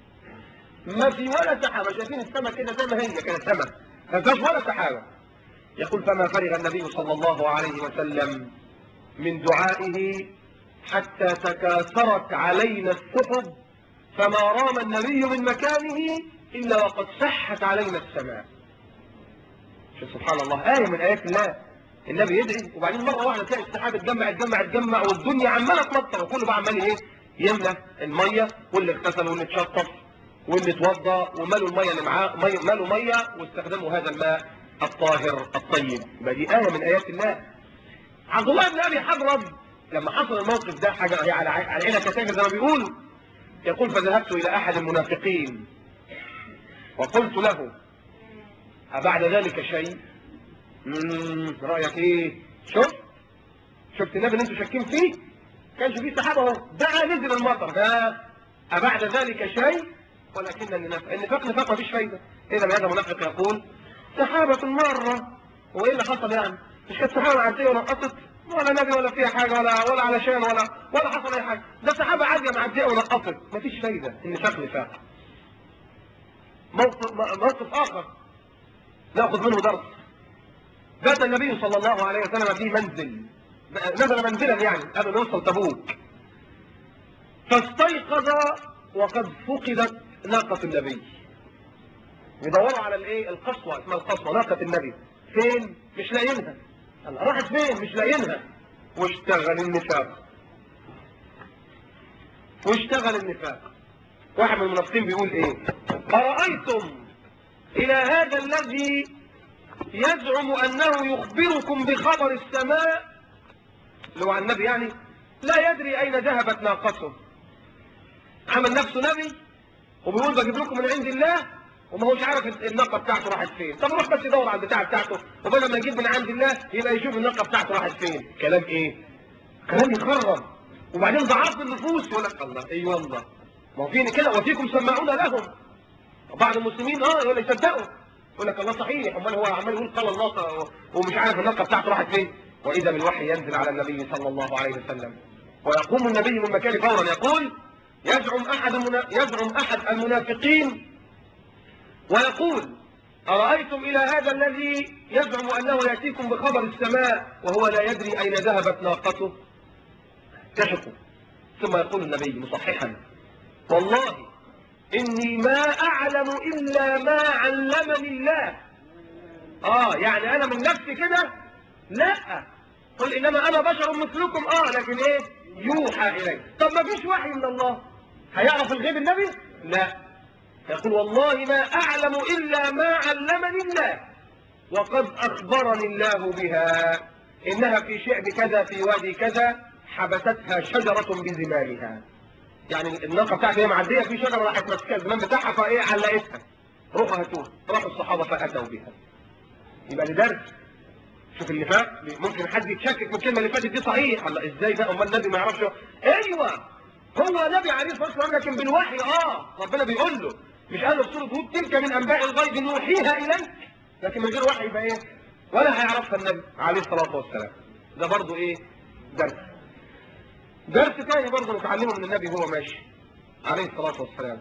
ما في ولا سحابة شايفين السماء كده زي ما هي كده السماء ما فيهاش ولا سحابة يقول فما فرغ النبي صلى الله عليه وسلم من دعائه حتى تكاثرت علينا السحب فما رام النبي من مكانه إلا وقد سحت علينا السماء شوف سبحان الله آية من آيات الله النبي يدعي وبعدين مرة واحدة تلاقي السحاب اتجمع اتجمع اتجمع والدنيا عمالة تمطر وكله بقى عمال ايه يملى المية واللي اغتسل واللي اتشطف واللي اتوضى ومالوا المية اللي معاه مية مالوا مية واستخدموا هذا الماء الطاهر الطيب يبقى دي آية من آيات الله عبد الله بن أبي حضرب لما حصل الموقف ده حاجة هي على على عينك كتاجر زي ما بيقول يقول فذهبت إلى أحد المنافقين وقلت له أبعد ذلك شيء مم، رأيك ايه شوف شفت النبي اللي انتوا شاكين فيه كانش فيه سحابه اهو ده نزل المطر ده أبعد ذلك شيء ولكن النفاق النفاق نفاق مفيش فايدة إذا هذا منافق يقول سحابة مرة وإيه اللي حصل يعني مش كانت سحابة عادية ونقطت ولا نبي ولا فيها حاجة ولا ولا علشان ولا ولا حصل أي حاجة ده سحابة عادية معدية ونقطت مفيش فايدة النفاق نفاق موقف موقف آخر نأخذ منه درس بات النبي صلى الله عليه وسلم في منزل نزل منزلا يعني قبل ما يوصل تبوك فاستيقظ وقد فقدت ناقة النبي يدوروا على الايه القصوى اسمها القصوى ناقة النبي فين مش لاقيينها الله راحت فين مش لاقيينها واشتغل النفاق واشتغل النفاق واحد من المنافقين بيقول ايه أرأيتم إلى هذا الذي يزعم أنه يخبركم بخبر السماء اللي هو عن النبي يعني لا يدري أين ذهبت ناقته عمل نفسه نبي وبيقول بجيب لكم من عند الله وما هوش عارف الناقه بتاعته راحت فين طب روح بس يدور على البتاعه بتاعته وبدل ما يجيب من عند الله يبقى يشوف الناقه بتاعته راحت فين كلام ايه كلام يخرب وبعدين ضعاف النفوس يقول لك الله اي والله ما هو فيني كده وفيكم سماعون لهم بعض المسلمين اه يقول يصدقوا يقول لك الله صحيح امال هو عمال يقول قال الله ومش عارف الناقه بتاعته راحت فين واذا بالوحي ينزل على النبي صلى الله عليه وسلم ويقوم النبي من مكانه فورا يقول يزعم أحد, المنا... يزعم أحد المنافقين ويقول أرأيتم إلى هذا الذي يزعم أنه يأتيكم بخبر السماء وهو لا يدري أين ذهبت ناقته كشفوا ثم يقول النبي مصححا والله إني ما أعلم إلا ما علمني الله آه يعني أنا من نفسي كده لا قل إنما أنا بشر مثلكم آه لكن إيه يوحى إليه طب ما فيش وحي من الله هيعرف الغيب النبي لا يقول والله ما أعلم إلا ما علمني الله وقد أخبرني الله بها إنها في شعب كذا في وادي كذا حبستها شجرة بزمامها يعني الناقة بتاعتي هي معدية في شجرة راحت ماسكة الزمام بتاعها فإيه علقتها روحوا هاتوها راحوا الصحابة فأتوا بها يبقى لدرس شوف النفاق ممكن حد يتشكك من الكلمة اللي فاتت دي صحيح الله ازاي بقى امال النبي ما يعرفش ايوه هو نبي عليه الصلاه والسلام لكن بالوحي اه ربنا بيقول له مش قال له في سوره هود تلك من انباء الغيب نوحيها اليك لكن من غير وحي يبقى ايه ولا هيعرفها النبي عليه الصلاه والسلام ده برضه ايه درس درس تاني برضه نتعلمه من النبي وهو ماشي عليه الصلاه والسلام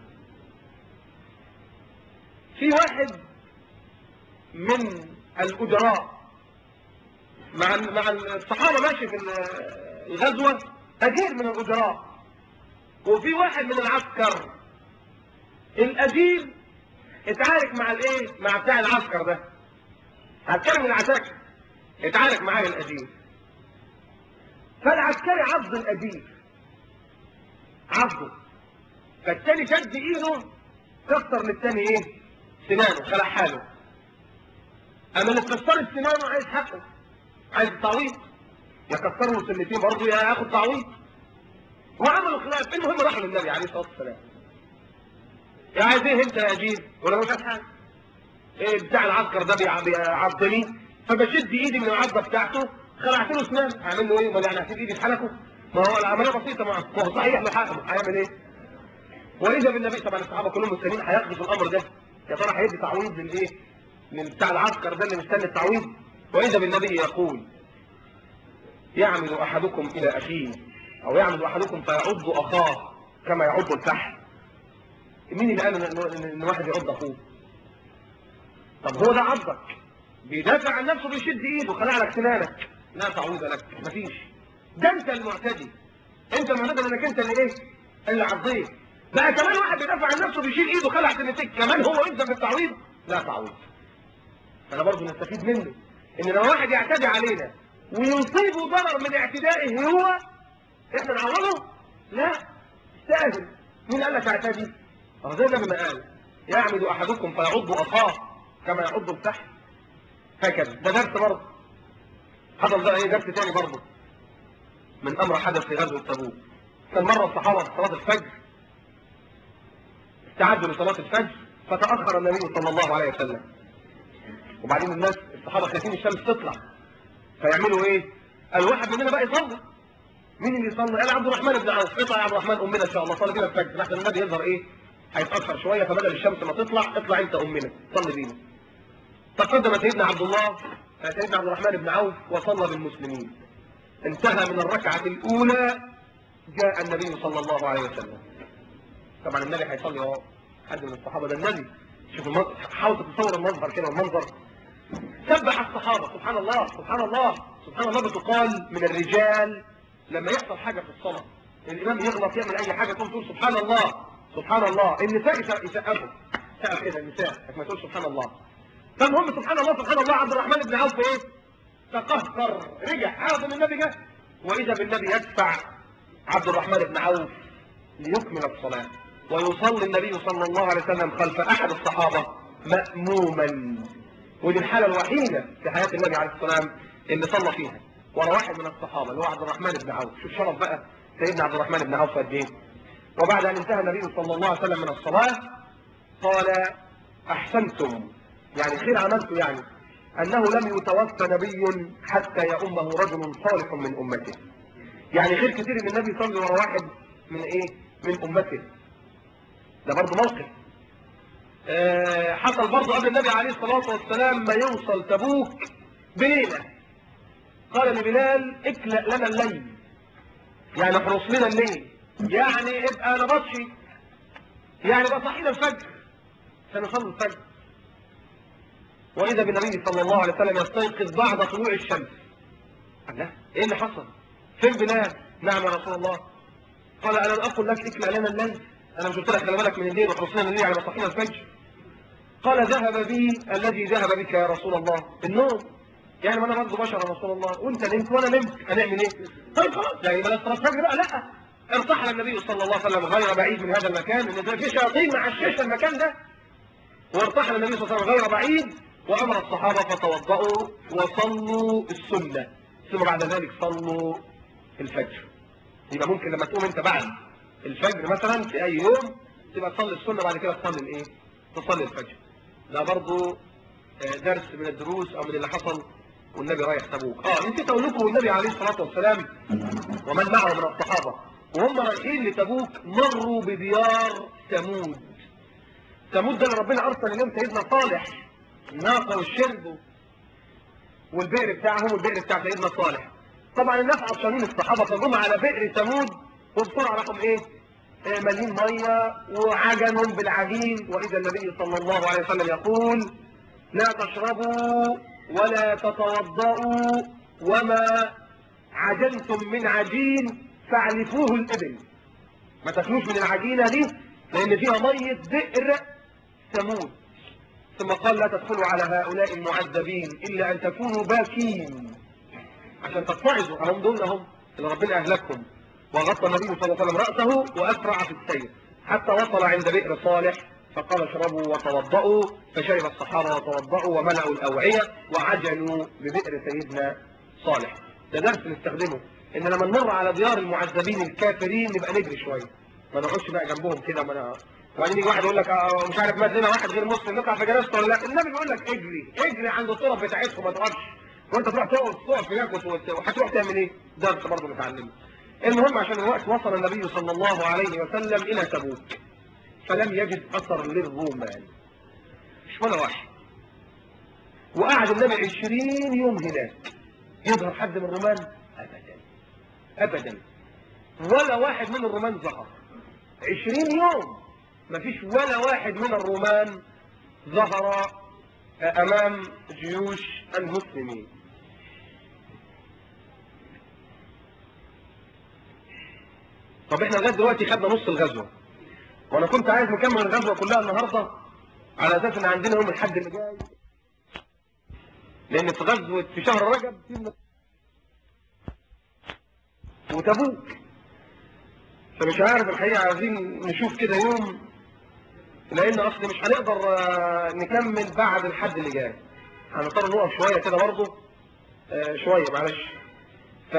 في واحد من الأجراء مع مع الصحابة ماشي في الغزوة أجير من الأجراء وفي واحد من العسكر الأجير اتعارك مع الايه مع بتاع العسكر ده عسكري من العساكر اتعارك معاه الأجير فالعسكري عض الأجير عضه فالتاني شد ايده كسر للتاني ايه سنانه خلع حاله اما اللي اتكسرت سنانه عايز حقه عايز تعويض يكسر له سنتين برضه ياخد تعويض وعملوا خلاف المهم راحوا للنبي عليه الصلاه والسلام يا عايز ايه انت يا اجيب ولا مش عايز حاجه ايه بتاع العسكر ده بيعضني فبشد ايدي من العضه بتاعته خلعت له اسنان هعمل له ايه امال يعني هسيب ايدي في حلقه ما هو العمليه بسيطه ما هو صحيح له حق هيعمل ايه واذا بالنبي طبعا الصحابه كلهم مسلمين هياخدوا في الامر ده يا ترى هيدي تعويض للايه من بتاع العسكر ده اللي مستني التعويض واذا بالنبي يقول يعمد احدكم الى اخيه او يعمد احدكم فيعض اخاه كما يعض الفحل مين اللي قال ان إن واحد يعض اخوه طب هو ده عضك بيدافع عن نفسه بيشد ايده خلع لك سنانك لا تعويض لك مفيش ده انت المعتدي انت المعتدي انك انت اللي ايه اللي عضيت بقى كمان واحد بيدافع عن نفسه بيشيل ايده خلع سنتين كمان هو يلزم بالتعويض لا تعويض انا برضو نستفيد منه ان لو واحد يعتدي علينا ويصيبه ضرر من اعتدائه هو احنا نعوضه لا استاذن مين قال لك اعتدي اه زي النبي ما قال يعمد احدكم فيعض اخاه كما يعض الفحل هكذا ده درس برضه حصل ده ايه درس تاني برضه من امر حدث في غزوه تبوك كان مره الصحابه في صلاه الفجر استعدوا لصلاه الفجر فتاخر النبي صلى الله عليه وسلم وبعدين الناس الصحابه خايفين الشمس تطلع فيعملوا ايه الواحد مننا بقى يصلي مين اللي يصلي قال عبد الرحمن بن عوف اطلع يا عبد الرحمن امنا ان شاء الله صلي بينا الفجر لحسن النبي يظهر ايه هيتاخر شويه فبدل الشمس ما تطلع اطلع انت امنا صلي بينا تقدم سيدنا عبد الله سيدنا عبد الرحمن بن عوف وصلى بالمسلمين انتهى من الركعه الاولى جاء النبي صلى الله عليه وسلم طبعا النبي هيصلي اهو حد من الصحابه ده النبي شوف المنظر حاول تتصور المنظر كده المنظر سبح الصحابه سبحان الله سبحان الله سبحان الله بتقال من الرجال لما يحصل حاجه في الصلاه الامام يغلط يعمل اي حاجه تقوم تقول سبحان الله سبحان الله النساء يسقفوا سقف كده النساء ما تقول سبحان الله فالمهم سبحان الله سبحان الله عبد الرحمن بن عوف ايه تقهقر رجع عارف ان النبي جه واذا بالنبي يدفع عبد الرحمن بن عوف ليكمل الصلاه ويصلي النبي صلى الله عليه وسلم خلف احد الصحابه ماموما ودي الحاله الوحيده في حياه النبي عليه الصلاه والسلام اللي صلى فيها ورا واحد من الصحابه اللي هو عبد الرحمن بن عوف شوف شرف بقى سيدنا عبد الرحمن بن عوف قد ايه وبعد ان انتهى النبي صلى الله عليه وسلم من الصلاه قال احسنتم يعني خير عملته يعني انه لم يتوفى نبي حتى يؤمه رجل صالح من امته يعني خير كتير ان النبي يصلي ورا واحد من ايه من امته ده برضه موقف آه حصل برضه قبل النبي عليه الصلاه والسلام ما يوصل تبوك بليله قال لبلال اكلأ لنا الليل يعني احرص لنا الليل يعني ابقى نبطشي يعني بقى صحينا الفجر سنصلي الفجر واذا بالنبي صلى الله عليه وسلم يستيقظ بعد طلوع الشمس قال لا ايه اللي حصل فين بلال نعم يا رسول الله قال الم اقل لك اكلأ لنا الليل انا مش قلت لك خلي بالك من الليل واحرص لنا الليل يعني صحينا الفجر قال ذهب بي الذي ذهب بك يا رسول الله النوم يعني ما انا برضه بشر يا رسول الله وانت نمت وانا نمت هنعمل ايه؟ طيب خلاص يعني بلاش صلاه الفجر بقى لا ارتحل النبي صلى الله عليه وسلم غير بعيد من هذا المكان ان ده في شياطين معششه المكان ده وارتحل النبي صلى الله عليه وسلم غير بعيد وامر الصحابه فتوضؤوا وصلوا السنه ثم بعد ذلك صلوا الفجر يبقى ممكن لما تقوم انت بعد الفجر مثلا في اي يوم تبقى تصلي السنه بعد كده تصلي الايه؟ تصلي الفجر ده برضه درس من الدروس او من اللي حصل والنبي رايح تبوك اه نسيت اقول لكم والنبي عليه الصلاه والسلام ومن معه من الصحابه وهم رايحين لتبوك مروا بديار ثمود ثمود ده اللي ربنا ارسل اليهم سيدنا صالح الناقه والشرب والبئر بتاعهم والبئر بتاع سيدنا صالح طبعا الناس عطشانين الصحابه فجم على بئر ثمود وبسرعه راحوا ايه مليين ميه وعجنهم بالعجين واذا النبي صلى الله عليه وسلم يقول لا تشربوا ولا تتوضأوا وما عجنتم من عجين فاعلفوه الإبل ما تاكلوش من العجينة دي لأن فيها مية بئر ثمود ثم قال لا تدخلوا على هؤلاء المعذبين إلا أن تكونوا باكين عشان تتعظوا أهم دول هم اللي ربنا أهلكهم وغطى النبي صلى الله عليه وسلم رأسه وأسرع في السير حتى وصل عند بئر صالح فقال اشربوا وتوضؤوا فشرب الصحابة وتوضؤوا وملأوا الأوعية وعجلوا ببئر سيدنا صالح ده درس نستخدمه إن لما نمر على ديار المعذبين الكافرين نبقى نجري شوية ما نقعدش بقى جنبهم كده ما أنا وبعدين يجي واحد يقول لك آه مش عارف مات لنا واحد غير مسلم نطلع في جنازته ولا لا النبي بيقول لك اجري اجري عند الطرف بتاعتهم ما تقفش وانت تروح تقف تقف هناك وهتروح تعمل ايه؟ درس برضه نتعلمه المهم عشان الوقت وصل النبي صلى الله عليه وسلم إلى تبوك فلم يجد أثر للرومان مش ولا واحد وقعد النبي عشرين يوم هناك يظهر حد من الرومان أبدا أبدا ولا واحد من الرومان ظهر عشرين يوم مفيش ولا واحد من الرومان ظهر أمام جيوش المسلمين طب احنا لغايه دلوقتي خدنا نص الغزوه وانا كنت عايز نكمل الغزوه كلها النهارده على اساس ان عندنا يوم الحد اللي جاي لان في غزوه في شهر رجب وتبوك فمش عارف الحقيقه عايزين نشوف كده يوم لان اصل مش هنقدر نكمل بعد الحد اللي جاي هنضطر نقف شويه كده برضه شويه معلش ف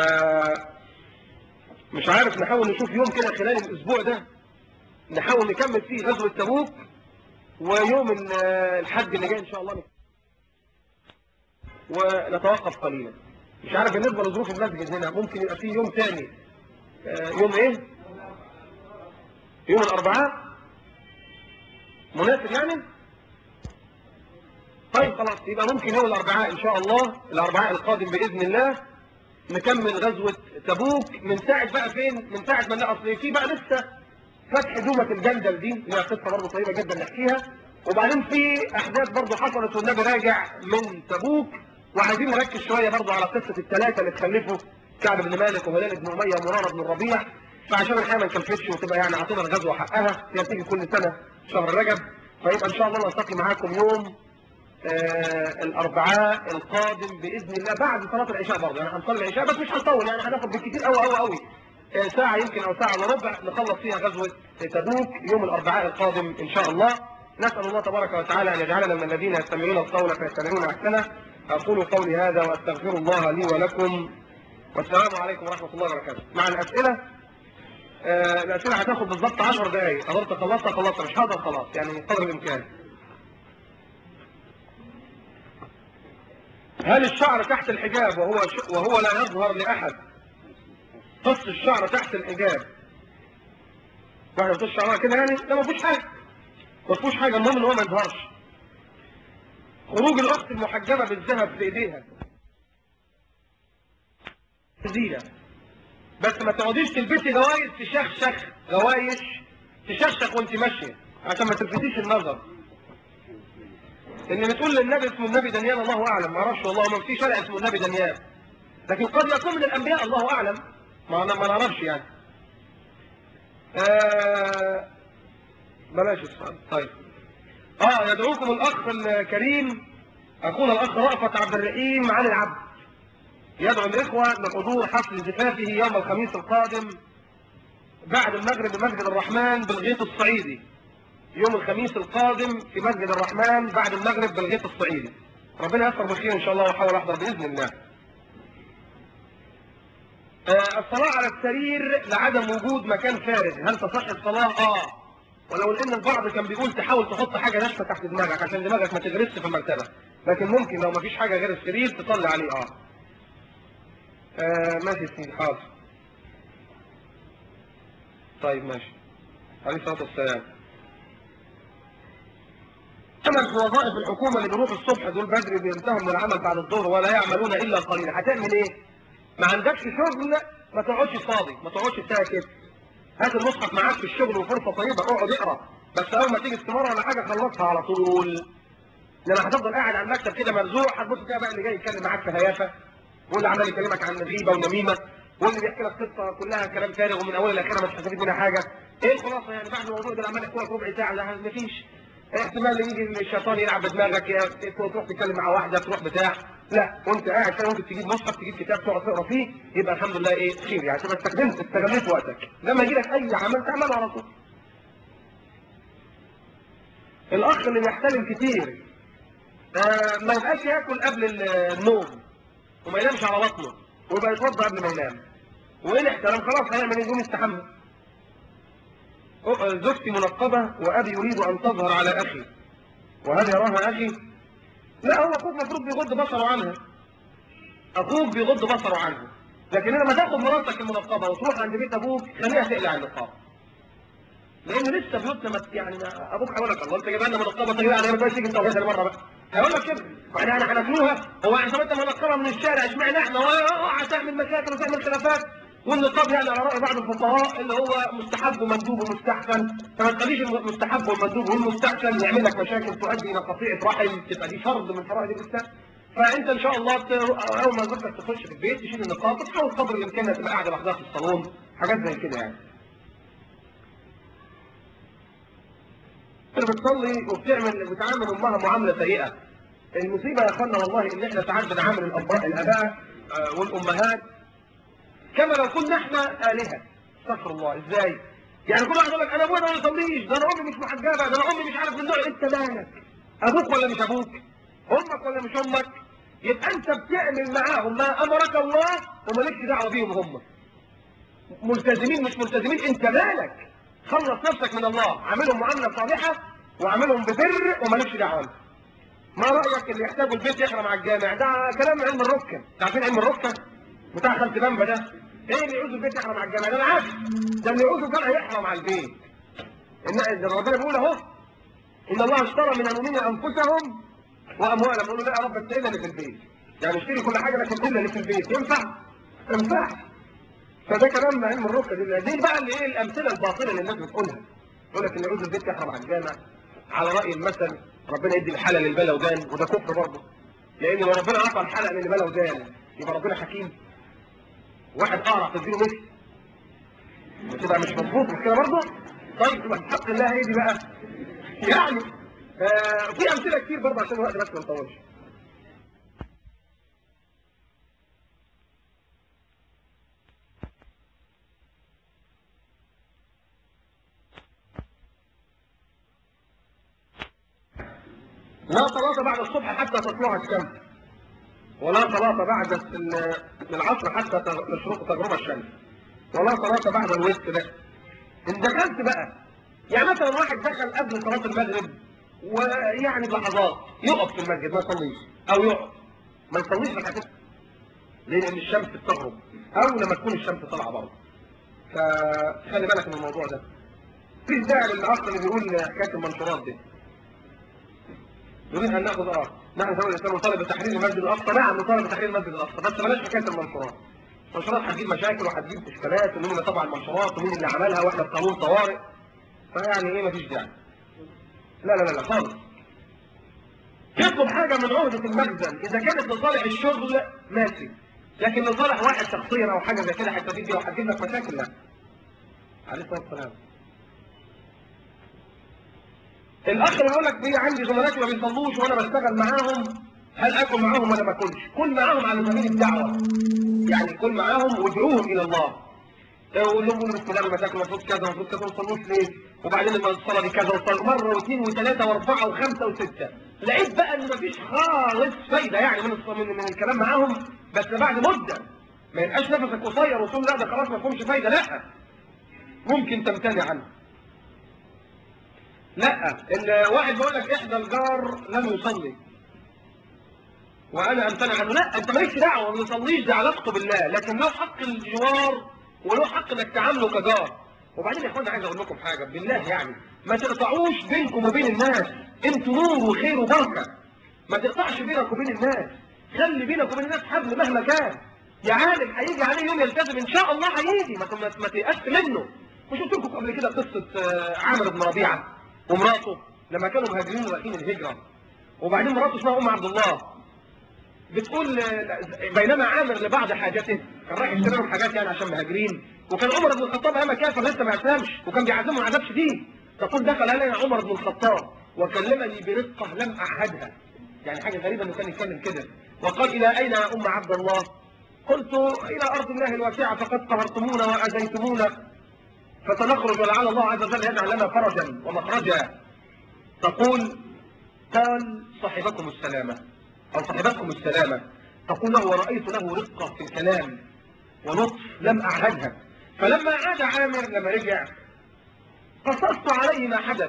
مش عارف نحاول نشوف يوم كده خلال الاسبوع ده نحاول نكمل فيه غزوة تبوك ويوم الحد اللي جاي ان شاء الله ونتوقف قليلا مش عارف بالنسبه لظروف المسجد هنا ممكن يبقى فيه يوم تاني آه، يوم ايه يوم الاربعاء مناسب يعني طيب خلاص يبقى ممكن يوم الاربعاء ان شاء الله الاربعاء القادم باذن الله نكمل غزوه تبوك من ساعه بقى فين من ساعه ما اصل في بقى لسه فتح دومه الجندل دي اللي هي قصه برضه طيبه جدا نحكيها وبعدين في احداث برضه حصلت والنبي راجع من تبوك وعايزين نركز شويه برضه على قصه الثلاثه اللي اتخلفوا كعب بن مالك وهلال بن اميه ومراره بن الربيع فعشان الحقيقه ما نكلفتش وتبقى يعني عطينا الغزوه حقها هي بتيجي كل سنه شهر رجب فيبقى ان شاء الله نلتقي معاكم يوم آه الاربعاء القادم باذن الله بعد صلاه العشاء برضه يعني هنصلي العشاء بس مش هنطول يعني هناخد بالكثير قوي قوي قوي آه ساعه يمكن او ساعه الا ربع نخلص فيها غزوه تبوك يوم الاربعاء القادم ان شاء الله نسال الله تبارك وتعالى ان يجعلنا من الذين يستمعون القول فيتبعون احسنه اقول قولي هذا واستغفر الله لي ولكم والسلام عليكم ورحمه الله وبركاته مع الاسئله آه الاسئله هتاخد بالظبط 10 دقائق قدرت خلصتها خلصتها مش هقدر خلاص يعني قدر الامكان هل الشعر تحت الحجاب وهو ش... وهو لا يظهر لاحد قص الشعر تحت الحجاب واحد يقص شعرها كده يعني ده ما فيهوش حاجه ما فيهوش حاجه المهم ان هو ما يظهرش خروج الاخت المحجبه بالذهب في ايديها زينه بس ما تقعديش تلبسي غوايش تشخشخ غوايش تشخشخ وانت ماشيه عشان ما تلفتيش النظر ان بتقول للنبي اسمه النبي دانيال الله اعلم ما اعرفش والله ما في شرع اسمه النبي دانيال لكن قد يكون من الانبياء الله اعلم ما ما نعرفش يعني آه بلاش السؤال طيب اه يدعوكم الاخ الكريم اخونا الاخ رأفت عبد الرحيم عن العبد يدعو الاخوه لحضور حفل زفافه يوم الخميس القادم بعد المغرب بمسجد الرحمن بالغيط الصعيدي يوم الخميس القادم في مسجد الرحمن بعد المغرب بالغيط الصعيدي ربنا يسر بخير ان شاء الله واحاول احضر باذن الله آه الصلاة على السرير لعدم وجود مكان فارغ هل تصح الصلاة؟ اه ولو ان البعض كان بيقول تحاول تحط حاجة ناشفة تحت دماغك عشان دماغك ما تغرسش في المرتبة لكن ممكن لو ما فيش حاجة غير السرير تصلي عليه اه, آه ماشي سيدي حاضر طيب ماشي عليه الصلاة والسلام أما في وظائف الحكومة اللي بيروحوا الصبح دول بدري بينتهوا من العمل بعد الظهر ولا يعملون إلا قليلا هتعمل إيه؟ ما عندكش شغل ما تقعدش فاضي ما تقعدش ساكت هات المصحف معاك في الشغل وفرصة طيبة اقعد اقرا بس أول ما تيجي استمارة ولا حاجة خلصها على طول لما هتفضل قاعد على المكتب كده مرزوع هتبص كده بقى اللي جاي يتكلم معاك في هيافة واللي عمال يكلمك عن غيبة ونميمة واللي بيحكي لك قصة كلها كلام فارغ ومن أولها لآخرها مش هتستفيد منها حاجة ايه الخلاصه يعني بعد الموضوع ده عمال يحكي لك ربع ساعه ده مفيش احتمال يجي الشيطان يلعب بدماغك يا تروح تتكلم مع واحده تروح بتاع لا وانت قاعد كده ممكن تجيب مصحف تجيب كتاب تقعد تقرا فيه يبقى الحمد لله ايه خير يعني تبقى استخدمت استغليت وقتك لما يجي لك اي عمل تعمله على طول الاخ اللي بيحتلم كتير آه ما يبقاش ياكل قبل النوم وما ينامش على بطنه ويبقى يتوضا قبل ما ينام وين احترام خلاص هيعمل يقوم يستحمى زوجتي منقبة وأبي يريد أن تظهر على أخي وهل يراها أخي؟ لا هو أخوك المفروض بيغض بصره عنها أخوك بيغض بصره عنها لكن لما تاخد مراتك المنقبة وتروح عند بيت أبوك خليها تقلع النقاب لأن لسه بيوتنا ما يعني ما أبوك هيقول لك الله أنت جايبها لنا منقبة طيب يعني ما تبقاش تيجي أنت وهي مرة بقى هيقول لك كده يعني احنا هناكلوها هو عشان انت منقبة من الشارع اشمعنى احنا هتعمل مشاكل وتعمل خلافات والنقاب يعني على رأي بعض الفقهاء اللي هو مستحب ومندوب ومستحسن فما تخليش المستحب والمندوب والمستحسن يعمل لك مشاكل تؤدي الى قطيعة رحم تبقى دي فرض من فرائض الاسلام فانت ان شاء الله اول ما زوجتك تخش في البيت تشيل النقاب وتحاول قدر الامكان تبقى قاعده لوحدها في الصالون حاجات زي كده يعني بتصلي وبتعمل بتعامل امها معامله سيئه المصيبه يا اخوانا والله ان احنا ساعات بنعامل الاباء الاباء والامهات كما لو كنا احنا آلهة استغفر الله ازاي يعني كل واحد يقول لك انا ابويا ما يصليش ده انا امي مش محجبه ده انا امي مش عارف من نوع انت مالك ابوك ولا مش ابوك امك ولا مش امك يبقى انت بتعمل معاهم ما امرك الله ومالكش دعوه بيهم هم ملتزمين مش ملتزمين انت مالك خلص نفسك من الله عاملهم معامله صالحه وعاملهم ببر ومالكش دعوه ما رايك اللي يحتاجه البيت يحرم على الجامع ده كلام علم الركن عارفين علم الركن بتاع خالتي بامبا ده ايه اللي يعوز البيت يحرم على الجامع ده العكس ده اللي يعوزه الجامع يحرم على البيت ان ده ربنا بيقول اهو ان الله اشترى من المؤمنين انفسهم واموالهم يقول له لا يا رب بس الا اللي في البيت يعني اشتري كل حاجه لكن الا اللي في البيت ينفع؟ ما ينفعش فده كلام علم الركن دي دي بقى اللي ايه الامثله الباطله اللي الناس بتقولها يقول لك اللي يعوز البيت يحرم على الجامع على راي المثل ربنا يدي الحلقه للبلا ودان وده كفر برضه لان لو ربنا اعطى الحلقه للبلا ودان يبقى ربنا حكيم واحد اقرع تديله مثل تبقى مش مظبوط مش كده برضه طيب يبقى حق الله هي دي بقى يعني آه في امثله كتير برضه عشان الوقت بس ما نطولش لا صلاة بعد الصبح حتى تطلع الشمس ولا صلاة بعد العصر حتى تشرق تغرب الشمس ولا صلاة بعد الوسط ده ان دخلت بقى يعني مثلا واحد دخل قبل صلاة المغرب ويعني بلحظات يقف في المسجد ما يصليش او يقف ما يصليش ركعتين ليه؟ لان الشمس بتغرب او لما تكون الشمس طالعه برضه فخلي بالك من الموضوع ده في داعي للاخ اللي بيقول حكايه المنشورات دي نريد ان ناخذ اه نحن سوي الاسلام نطالب بتحرير المسجد الاقصى نعم نطالب بتحرير المسجد الاقصى بس بلاش حكايه المنشورات المنشورات هتجيب مشاكل وهتجيب اشكالات ومين اللي طبع المنشورات ومين اللي عملها واحنا في قانون طوارئ فيعني ايه مفيش داعي لا لا لا لا خالص يطلب حاجة من عهدة المخزن إذا كانت لصالح الشغل ماشي لكن لصالح واحد شخصيا أو حاجة زي كده هتفيد بيها وهتجيب لك مشاكل لا عليه الصلاة والسلام الأخ اللي بيقول لك في عندي زملائي ما بيصلوش وأنا بشتغل معاهم هل آكل معاهم ولا ما آكلش؟ كل معاهم على سبيل الدعوة يعني كل معاهم وادعوهم إلى الله يقول لهم بسم الله المساك المفروض كذا المفروض كذا ما تصلوش ليه؟ وبعدين لما الصلاه دي كذا والصلاه مره واثنين وثلاثه واربعه وخمسه وسته لقيت بقى ان مفيش خالص فايده يعني من من, من الكلام معاهم بس بعد مده ما يبقاش نفسك قصير وتقول لا ده خلاص ما فيهمش فايده لا ممكن تمتنع عنه لا الواحد بيقول لك احدى الجار لم يصلي وانا امتنع عنه لا انت مالكش دعوه ما يصليش ده علاقته بالله لكن له حق الجوار وله حق انك تعامله كجار وبعدين يا اخوانا عايز اقول لكم حاجه بالله يعني ما تقطعوش بينكم وبين الناس انتوا نور وخير وبركه ما تقطعش بينك وبين الناس خلي بينك وبين الناس حبل مهما كان يا عالم هيجي عليه يوم يلتزم ان شاء الله هيجي ما ما تيأس منه مش قلت لكم قبل كده قصه عامر بن ربيعه ومراته لما كانوا مهاجرين ورايحين الهجره وبعدين مراته اسمها ام عبد الله بتقول بينما عامر لبعض حاجته كان رايح يشتري لهم حاجات يعني عشان مهاجرين وكان عمر بن الخطاب ايام كافر لسه ما اسلمش وكان بيعزمهم عذاب شديد تقول دخل علينا عمر بن الخطاب وكلمني برقه لم اعهدها يعني حاجه غريبه انه كان يتكلم كده وقال الى اين يا ام عبد الله قلت الى ارض الله الواسعه فقد قهرتمونا واذيتمونا فسنخرج ولعل الله عز وجل يجعل لنا فرجا ومخرجا تقول قال صاحبكم السلامه أو صاحبتكم السلامة تقول له ورأيت له رقة في الكلام ولطف لم أعهدها فلما عاد عامر لما رجع قصصت عليه ما حدث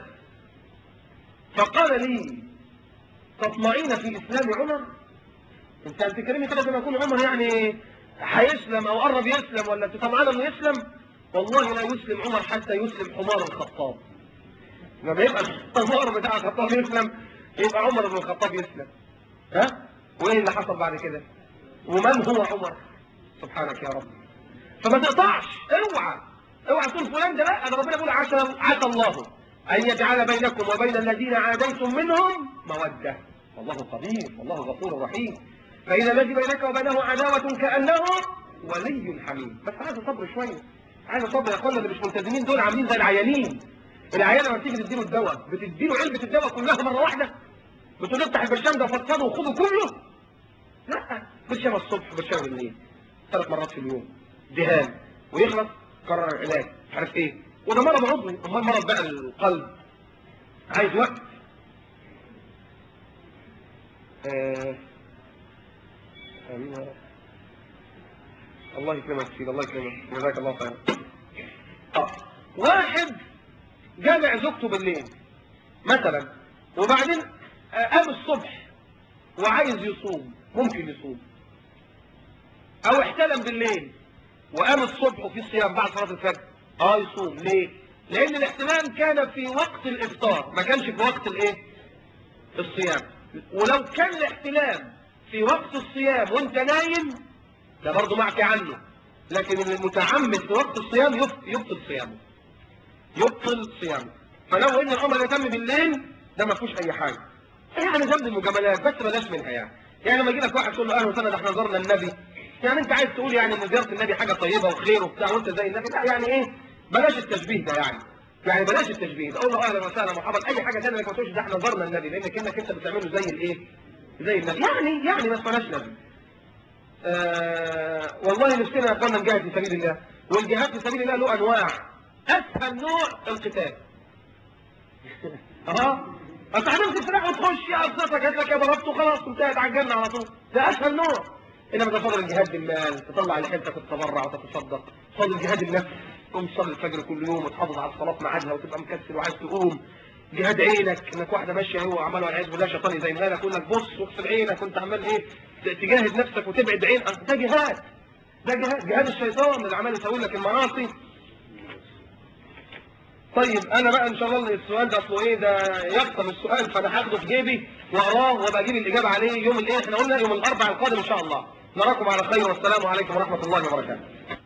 فقال لي تطمعين في إسلام عمر انت تكلمي كده لما يكون عمر يعني هيسلم او قرب يسلم ولا انت طمعانه انه يسلم والله لا يسلم عمر حتى يسلم حمار الخطاب لما يبقى الحمار بتاع الخطاب يسلم يبقى عمر بن الخطاب يسلم ها وايه اللي حصل بعد كده ومن هو عمر سبحانك يا رب فما تقطعش اوعى اوعى تقول فلان ده لا ده ربنا بيقول عسى عسى الله ان يجعل بينكم وبين الذين عاديتم منهم موده والله قدير والله غفور رحيم فاذا الذي بينك وبينه عداوه كانه ولي حميم بس عايز صبر شويه عايز صبر يا اخوانا اللي مش ملتزمين دول عاملين زي العيانين العيان لما بتيجي تديله الدواء بتديله علبه الدواء كلها مره واحده بتقول افتح البرشام ده وفضفضه وخده كله لا برشام الصبح برشام بالليل ثلاث مرات في اليوم دهان ويخلص قرر العلاج مش عارف ايه وده مرض عضوي امال مرض بقى القلب عايز وقت آه. امين يا رب الله يكرمك سيدي الله يكرمك جزاك الله خيرا اه واحد جامع زوجته بالليل مثلا وبعدين قام الصبح وعايز يصوم ممكن يصوم او احتلم بالليل وقام الصبح وفي صيام بعد صلاه الفجر اه يصوم ليه لان الاحتلام كان في وقت الافطار ما كانش في وقت الايه الصيام ولو كان الاحتلام في وقت الصيام وانت نايم ده برضه معفي عنه لكن المتعمد في وقت الصيام يف- يبطل صيامه يبطل صيامه فلو ان الامر يتم بالليل ده ما فيهوش اي حاجه يعني ذنب المجاملات بس بلاش منها يعني يعني لما يجي لك واحد تقول له اهلا وسهلا ده احنا زرنا النبي يعني انت عايز تقول يعني ان زياره النبي حاجه طيبه وخير وبتاع وانت زي النبي لا يعني ايه بلاش التشبيه ده يعني يعني بلاش التشبيه ده قول له اهلا وسهلا مرحبا اي حاجه ثانيه ما تقولش ده احنا زرنا النبي لانك انك انت بتعمله زي الايه زي النبي يعني يعني بس بلاش نبي آه والله نفسنا يا اخوانا نجاهد في سبيل الله والجهاد في سبيل الله له انواع اسهل نوع القتال اه انت هتمسك سلاح وتخش يا قصتك هات لك يا ضربته خلاص انتهت على الجنه على طول ده اسهل نوع انما ده فضل الجهاد بالمال تطلع لحيلتك وتتبرع وتتصدق فضل الجهاد النفس تقوم تصلي الفجر كل يوم وتحافظ على الصلاه في ميعادها وتبقى مكسل وعايز تقوم جهاد عينك انك واحده ماشيه هو عمال والعياذ بالله شيطان يزينها لك يقول لك بص واغسل عينك وانت عمال ايه تجاهد نفسك وتبعد عين ده جهاد ده جهاد جهاد الشيطان اللي عمال يسوي لك المعاصي طيب انا بقى ان شاء الله السؤال ده اصله ايه ده يقسم السؤال فانا هاخده في جيبي واقراه وابقى اجيب الاجابه عليه يوم الايه احنا قلنا يوم الاربعاء القادم ان شاء الله نراكم على خير والسلام عليكم ورحمه الله وبركاته